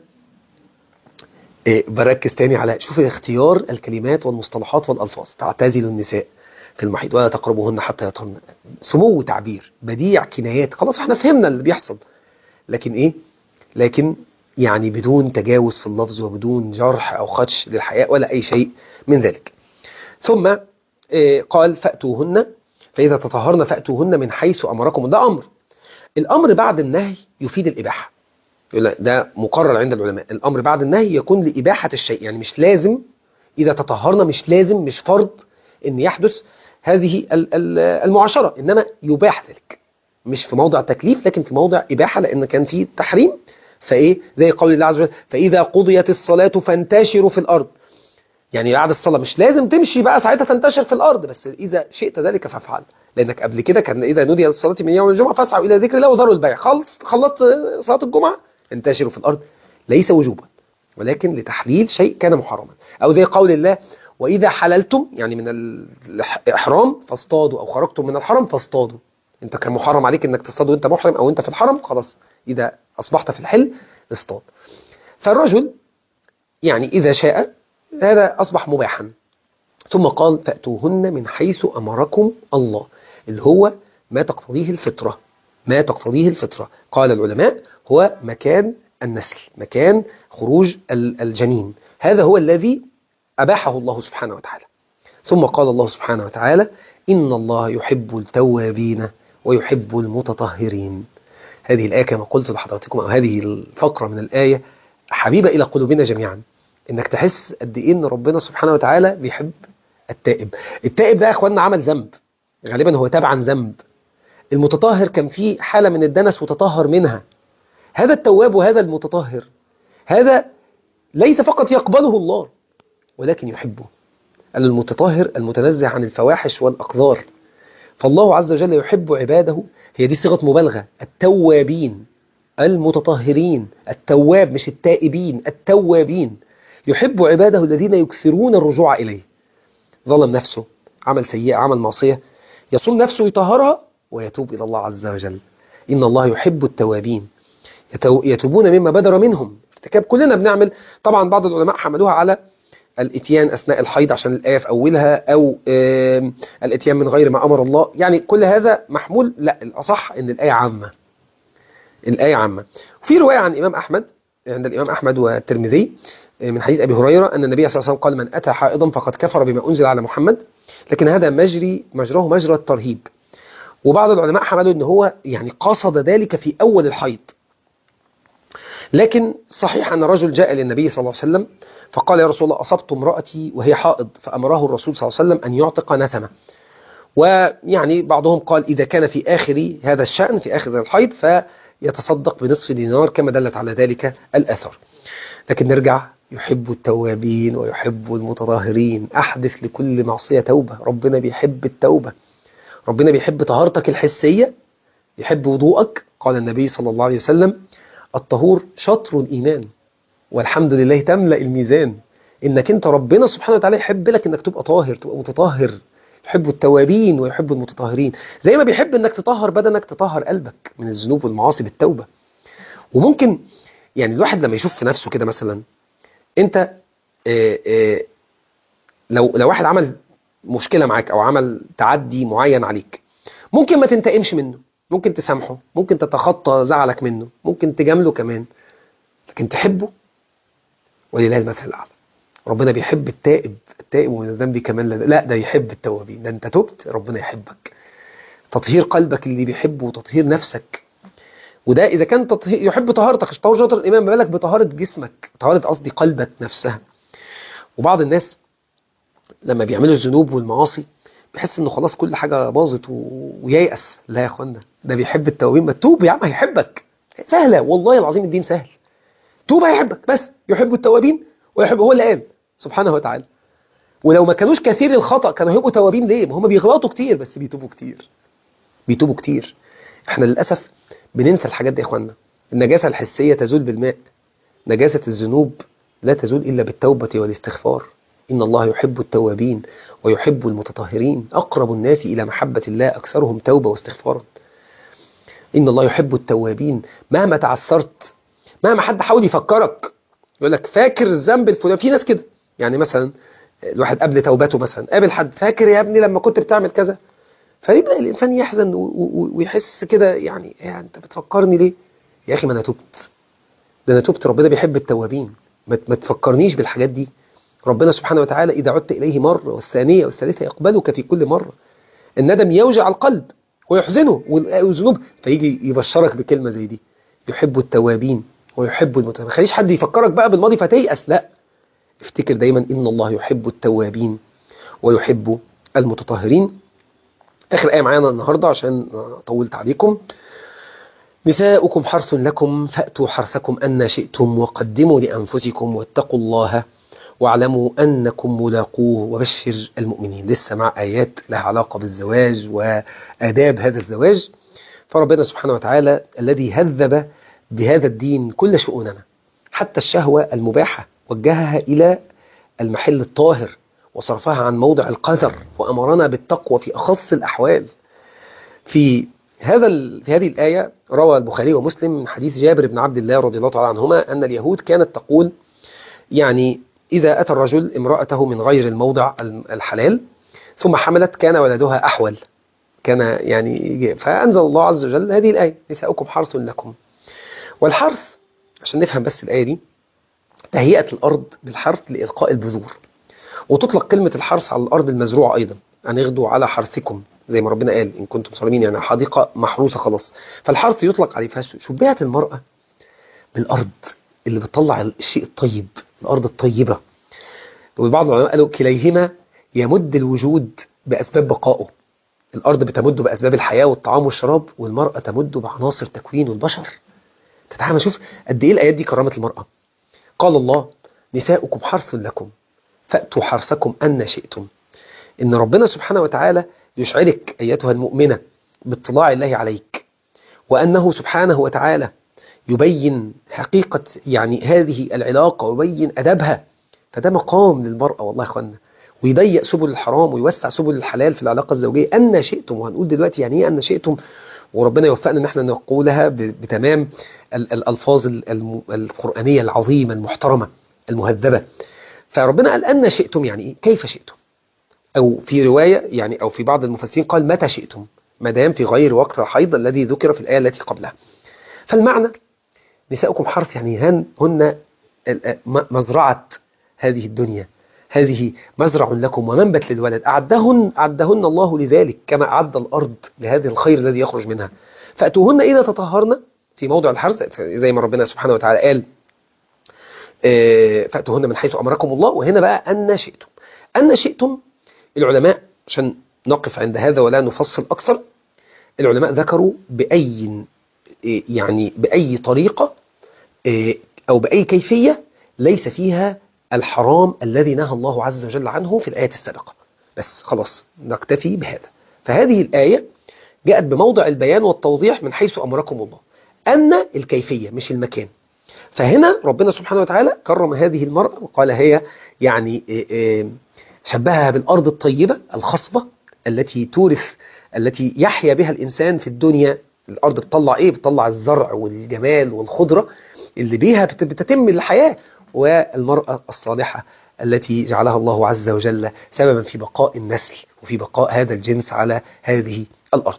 S1: إيه، بركز تاني على شوف اختيار الكلمات والمصطلحات والألفاظ تعتزل النساء في المحيط ولا تقربوهن حتى يطهرن سمو تعبير بديع كنايات خلاص احنا فهمنا اللي بيحصل لكن ايه لكن يعني بدون تجاوز في اللفظ وبدون جرح او خدش للحياء ولا اي شيء من ذلك ثم إيه، قال فأتوهن فإذا تطهرن فأتوهن من حيث أمركم ده أمر الأمر بعد النهي يفيد الإباحة يقول لك ده مقرر عند العلماء الأمر بعد النهي يكون لإباحة الشيء يعني مش لازم إذا تطهرنا مش لازم مش فرض أن يحدث هذه ال- ال- المعاشرة إنما يباح ذلك مش في موضع تكليف لكن في موضع إباحة لأن كان في تحريم فإيه زي قول الله عز وجل فإذا قضيت الصلاة فانتشروا في الأرض يعني بعد الصلاة مش لازم تمشي بقى ساعتها تنتشر في الأرض بس إذا شئت ذلك فافعل لانك قبل كده كان اذا نودي للصلاه من يوم الجمعه فاسعوا الى ذكر الله وذروا البيع خلص خلصت صلاه الجمعه انتشروا في الارض ليس وجوبا ولكن لتحليل شيء كان محرما او زي قول الله واذا حللتم يعني من الاحرام فاصطادوا او خرجتم من الحرم فاصطادوا انت كان محرم عليك انك تصطاد وانت محرم او انت في الحرم خلاص اذا اصبحت في الحل اصطاد فالرجل يعني اذا شاء هذا اصبح مباحا ثم قال فاتوهن من حيث امركم الله اللي هو ما تقتضيه الفطره ما تقتضيه الفطره قال العلماء هو مكان النسل مكان خروج الجنين هذا هو الذي أباحه الله سبحانه وتعالى ثم قال الله سبحانه وتعالى إن الله يحب التوابين ويحب المتطهرين هذه الآية كما قلت لحضراتكم أو هذه الفقرة من الآية حبيبة إلى قلوبنا جميعا إنك تحس قد إيه إن ربنا سبحانه وتعالى بيحب التائب التائب ده يا أخواننا عمل ذنب غالبا هو تابع عن ذنب المتطهر كان فيه حالة من الدنس وتطهر منها هذا التواب وهذا المتطهر هذا ليس فقط يقبله الله ولكن يحبه المتطهر المتنزه عن الفواحش والأقذار فالله عز وجل يحب عباده هي دي صيغة مبالغة التوابين المتطهرين التواب مش التائبين التوابين يحب عباده الذين يكثرون الرجوع إليه ظلم نفسه عمل سيئة عمل معصية يصوم نفسه يطهرها ويتوب إلى الله عز وجل إن الله يحب التوابين يتوبون مما بدر منهم ارتكاب كلنا بنعمل طبعا بعض العلماء حملوها على الاتيان أثناء الحيض عشان الآية في أولها أو الاتيان من غير ما أمر الله يعني كل هذا محمول لا الأصح أن الآية عامة الآية عامة وفي رواية عن الإمام أحمد عند الإمام أحمد والترمذي من حديث أبي هريرة أن النبي صلى الله عليه وسلم قال من أتى حائضا فقد كفر بما أنزل على محمد لكن هذا مجري مجراه مجرى الترهيب وبعض العلماء حملوا أن هو يعني قصد ذلك في أول الحيض لكن صحيح أن رجل جاء للنبي صلى الله عليه وسلم فقال يا رسول الله أصبت امرأتي وهي حائض فأمره الرسول صلى الله عليه وسلم أن يعتق نسمة ويعني بعضهم قال إذا كان في آخر هذا الشأن في آخر الحيض فيتصدق بنصف دينار كما دلت على ذلك الأثر لكن نرجع يحب التوابين ويحب المتظاهرين أحدث لكل معصية توبة ربنا بيحب التوبة ربنا بيحب طهارتك الحسية يحب وضوءك قال النبي صلى الله عليه وسلم الطهور شطر الإيمان والحمد لله تملأ الميزان إنك أنت ربنا سبحانه وتعالى يحب لك إنك تبقى طاهر تبقى متطهر يحب التوابين ويحب المتطهرين زي ما بيحب إنك تطهر بدنك تطهر قلبك من الذنوب والمعاصي بالتوبة وممكن يعني الواحد لما يشوف في نفسه كده مثلا أنت آآ آآ لو لو واحد عمل مشكلة معاك أو عمل تعدي معين عليك ممكن ما تنتقمش منه ممكن تسامحه ممكن تتخطى زعلك منه ممكن تجامله كمان لكن تحبه ولله المثل الأعلى ربنا بيحب التائب التائب من الذنب كمان لا ده يحب التوابين ده انت تبت ربنا يحبك تطهير قلبك اللي بيحبه وتطهير نفسك وده إذا كان تطهير يحب طهارتك مش طهور شاطر الإمام ما بالك بطهارة جسمك طهارة قصدي قلبك نفسها وبعض الناس لما بيعملوا الذنوب والمعاصي بيحس انه خلاص كل حاجة باظت و... وييأس لا يا اخوانا ده بيحب التوابين ما تتوب يا عم هيحبك سهلة والله العظيم الدين سهل توب هيحبك بس يحب التوابين ويحب هو اللي قال سبحانه وتعالى ولو ما كانوش كثير الخطأ كانوا هيبقوا توابين ليه ما هم بيغلطوا كتير بس بيتوبوا كتير بيتوبوا كتير احنا للأسف بننسى الحاجات دي يا اخوانا النجاسة الحسية تزول بالماء نجاسة الذنوب لا تزول إلا بالتوبة والاستغفار إن الله يحب التوابين ويحب المتطهرين أقرب الناس إلى محبة الله أكثرهم توبة واستغفارا إن الله يحب التوابين مهما تعثرت مهما حد حاول يفكرك يقول لك فاكر الذنب الفلاني في ناس كده يعني مثلا الواحد قبل توبته مثلا قابل حد فاكر يا ابني لما كنت بتعمل كذا فيبدأ الإنسان يحزن ويحس كده يعني, يعني أنت بتفكرني ليه يا أخي ما أنا تبت ده أنا تبت ربنا بيحب التوابين ما تفكرنيش بالحاجات دي ربنا سبحانه وتعالى إذا عدت إليه مرة والثانية والثالثة يقبلك في كل مرة الندم يوجع القلب ويحزنه والذنوب فيجي يبشرك بكلمة زي دي يحب التوابين ويحب المتوابين ما خليش حد يفكرك بقى بالماضي فتيأس لا افتكر دايما إن الله يحب التوابين ويحب المتطهرين آخر آية معانا النهاردة عشان طولت عليكم نساؤكم حرث لكم فأتوا حرثكم أن شئتم وقدموا لأنفسكم واتقوا الله واعلموا أنكم ملاقوه وبشر المؤمنين لسه مع آيات لها علاقة بالزواج وآداب هذا الزواج فربنا سبحانه وتعالى الذي هذب بهذا الدين كل شؤوننا حتى الشهوة المباحة وجهها إلى المحل الطاهر وصرفها عن موضع القذر وأمرنا بالتقوى في أخص الأحوال في هذا في هذه الآية روى البخاري ومسلم من حديث جابر بن عبد الله رضي الله تعالى عنهما أن اليهود كانت تقول يعني إذا أتى الرجل امرأته من غير الموضع الحلال ثم حملت كان ولدها أحول كان يعني فأنزل الله عز وجل هذه الآية نساؤكم حرث لكم والحرث عشان نفهم بس الآية دي تهيئة الأرض بالحرث لإلقاء البذور وتطلق كلمة الحرث على الأرض المزروعة أيضا أن يغدوا على حرثكم زي ما ربنا قال إن كنتم صالمين يعني حديقة محروسة خلاص فالحرث يطلق عليه فشبهت المرأة بالأرض اللي بتطلع الشيء الطيب الأرض الطيبة وبعض العلماء قالوا كليهما يمد الوجود بأسباب بقائه الأرض بتمد بأسباب الحياة والطعام والشراب والمرأة تمد بعناصر تكوين البشر تتعامل شوف قد إيه الآيات دي كرمت المرأة قال الله نساؤكم حرث لكم فأتوا حرثكم أن شئتم إن ربنا سبحانه وتعالى يشعرك أيتها المؤمنة باطلاع الله عليك وأنه سبحانه وتعالى يبين حقيقة يعني هذه العلاقة ويبين أدبها فده مقام للمرأة والله يا أخوانا ويضيق سبل الحرام ويوسع سبل الحلال في العلاقة الزوجية أن شئتم وهنقول دلوقتي يعني إيه أن شئتم وربنا يوفقنا ان احنا نقولها بتمام الألفاظ القرآنية العظيمة المحترمة المهذبة فربنا قال أن شئتم يعني إيه كيف شئتم أو في رواية يعني أو في بعض المفسرين قال متى شئتم ما دام في غير وقت الحيض الذي ذكر في الآية التي قبلها فالمعنى نساؤكم حرث يعني هن هن مزرعة هذه الدنيا هذه مزرع لكم ومنبت للولد أعدهن, أعدهن الله لذلك كما أعد الأرض لهذا الخير الذي يخرج منها فأتوهن إذا تطهرن في موضع الحرث زي ما ربنا سبحانه وتعالى قال فأتوهن من حيث أمركم الله وهنا بقى أن شئتم أن شئتم العلماء عشان نقف عند هذا ولا نفصل أكثر العلماء ذكروا بأي يعني بأي طريقة أو بأي كيفية ليس فيها الحرام الذي نهى الله عز وجل عنه في الآية السابقة بس خلاص نكتفي بهذا فهذه الآية جاءت بموضع البيان والتوضيح من حيث أمركم الله أن الكيفية مش المكان فهنا ربنا سبحانه وتعالى كرم هذه المرأة وقال هي يعني شبهها بالأرض الطيبة الخصبة التي تورث التي يحيا بها الإنسان في الدنيا الأرض بتطلع إيه؟ بتطلع الزرع والجمال والخضرة اللي بيها بتتم الحياة والمرأة الصالحة التي جعلها الله عز وجل سببا في بقاء النسل وفي بقاء هذا الجنس على هذه الأرض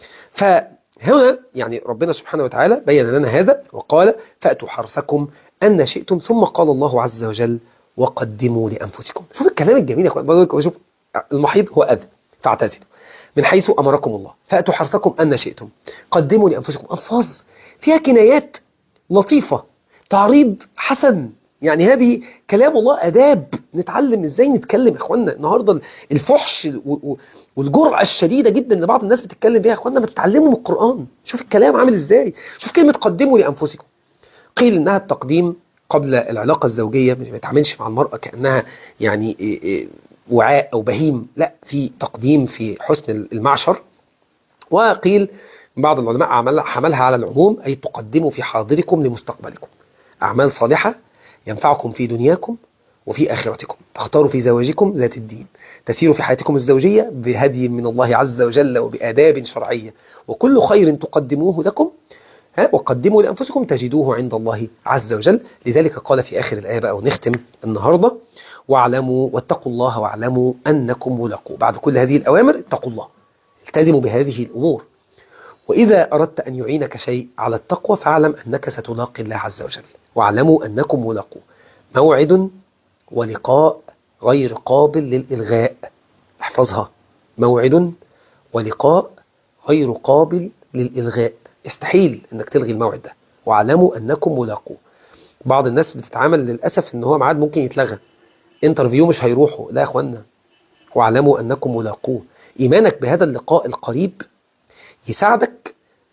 S1: فهنا يعني ربنا سبحانه وتعالى بين لنا هذا وقال فأتوا حرثكم أن شئتم ثم قال الله عز وجل وقدموا لأنفسكم شوف الكلام الجميل يا أخوان شوف المحيض هو أذى فاعتزلوا من حيث أمركم الله فأتوا حرثكم أن شئتم قدموا لأنفسكم ألفاظ فيها كنايات لطيفة تعريض حسن يعني هذه كلام الله أداب نتعلم إزاي نتكلم يا إخواننا النهاردة الفحش والجرعة الشديدة جدا اللي بعض الناس بتتكلم بيها يا إخواننا ما تتعلموا من القرآن شوف الكلام عامل إزاي شوف كلمة قدموا لأنفسكم قيل إنها التقديم قبل العلاقة الزوجية مش ما يتعاملش مع المرأة كأنها يعني وعاء أو بهيم لا في تقديم في حسن المعشر وقيل بعض العلماء عمل حملها على العموم أي تقدموا في حاضركم لمستقبلكم أعمال صالحة ينفعكم في دنياكم وفي آخرتكم تختاروا في زواجكم ذات الدين تسيروا في حياتكم الزوجية بهدي من الله عز وجل وبآداب شرعية وكل خير تقدموه لكم ها وقدموا لأنفسكم تجدوه عند الله عز وجل لذلك قال في آخر الآية بقى ونختم النهاردة واعلموا واتقوا الله واعلموا أنكم ملاقوا بعد كل هذه الأوامر اتقوا الله التزموا بهذه الأمور وإذا أردت أن يعينك شيء على التقوى فاعلم أنك ستلاقي الله عز وجل واعلموا أنكم ملاقوا موعد ولقاء غير قابل للإلغاء احفظها موعد ولقاء غير قابل للإلغاء يستحيل أنك تلغي الموعد ده واعلموا أنكم ملاقوا بعض الناس بتتعامل للأسف أن هو ميعاد ممكن يتلغى انترفيو مش هيروحوا لا يا أخوانا واعلموا أنكم ملاقوه إيمانك بهذا اللقاء القريب يساعدك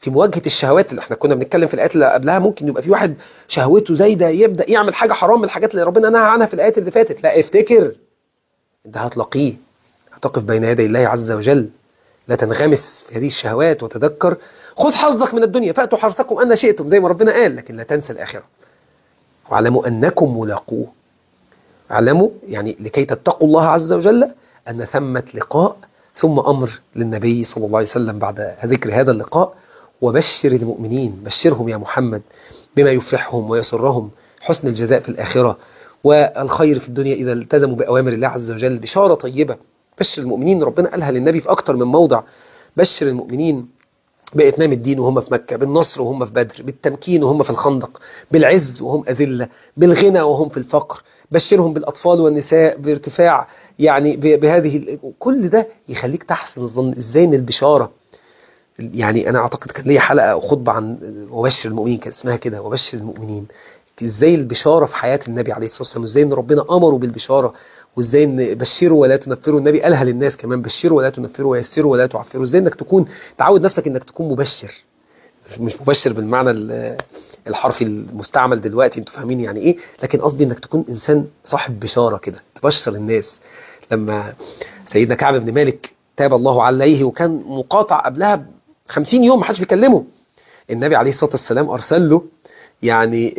S1: في مواجهة الشهوات اللي احنا كنا بنتكلم في الآيات اللي قبلها ممكن يبقى في واحد شهوته زايدة يبدأ يعمل حاجة حرام من الحاجات اللي ربنا نهى عنها في الآيات اللي فاتت لا افتكر انت هتلاقيه هتقف بين يدي الله عز وجل لا تنغمس في هذه الشهوات وتذكر خذ حظك من الدنيا فأتوا حرثكم أن شئتم زي ما ربنا قال لكن لا تنسى الآخرة واعلموا أنكم ملاقوه اعلموا يعني لكي تتقوا الله عز وجل أن ثمة لقاء ثم أمر للنبي صلى الله عليه وسلم بعد ذكر هذا اللقاء وبشر المؤمنين بشرهم يا محمد بما يفرحهم ويسرهم حسن الجزاء في الآخرة والخير في الدنيا إذا التزموا بأوامر الله عز وجل بشارة طيبة بشر المؤمنين ربنا قالها للنبي في أكتر من موضع بشر المؤمنين بإتمام الدين وهم في مكة بالنصر وهم في بدر بالتمكين وهم في الخندق بالعز وهم أذلة بالغنى وهم في الفقر بشرهم بالأطفال والنساء بارتفاع يعني بهذه كل ده يخليك تحسن الظن ازاي ان البشارة يعني انا اعتقد كان ليا حلقة او خطبة عن وبشر المؤمنين كان اسمها كده وبشر المؤمنين ازاي البشارة في حياة النبي عليه الصلاة والسلام ازاي ان ربنا امره بالبشارة وازاي ان بشروا ولا تنفروا النبي قالها للناس كمان بشروا ولا تنفروا ويسروا ولا تعفروا ازاي انك تكون تعود نفسك انك تكون مبشر مش مبشر بالمعنى الحرفي المستعمل دلوقتي انتوا فاهمين يعني ايه لكن قصدي انك تكون انسان صاحب بشارة كده تبشر الناس لما سيدنا كعب بن مالك تاب الله عليه وكان مقاطع قبلها 50 يوم ما حدش بيكلمه النبي عليه الصلاة والسلام ارسل له يعني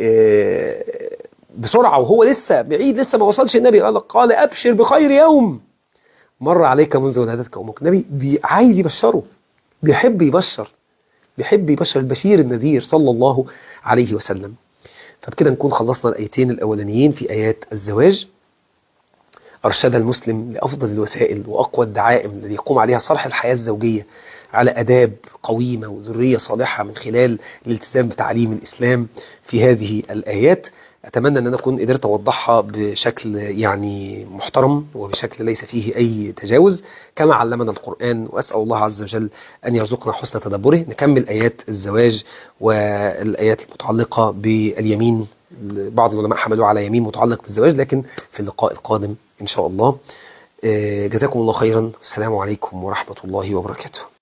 S1: بسرعة وهو لسه بعيد لسه ما وصلش النبي قال قال ابشر بخير يوم مر عليك منذ ولادتك امك النبي عايز يبشره بيحب يبشر بيحب يبشر البشير النذير صلى الله عليه وسلم فبكده نكون خلصنا الآيتين الأولانيين في آيات الزواج أرشد المسلم لأفضل الوسائل وأقوى الدعائم الذي يقوم عليها صرح الحياة الزوجية على أداب قويمة وذرية صالحة من خلال الالتزام بتعليم الإسلام في هذه الآيات أتمنى أن أنا أكون قدرت أوضحها بشكل يعني محترم وبشكل ليس فيه أي تجاوز كما علمنا القرآن وأسأل الله عز وجل أن يرزقنا حسن تدبره نكمل آيات الزواج والآيات المتعلقة باليمين بعض العلماء حملوا على يمين متعلق بالزواج لكن في اللقاء القادم إن شاء الله جزاكم الله خيرا السلام عليكم ورحمة الله وبركاته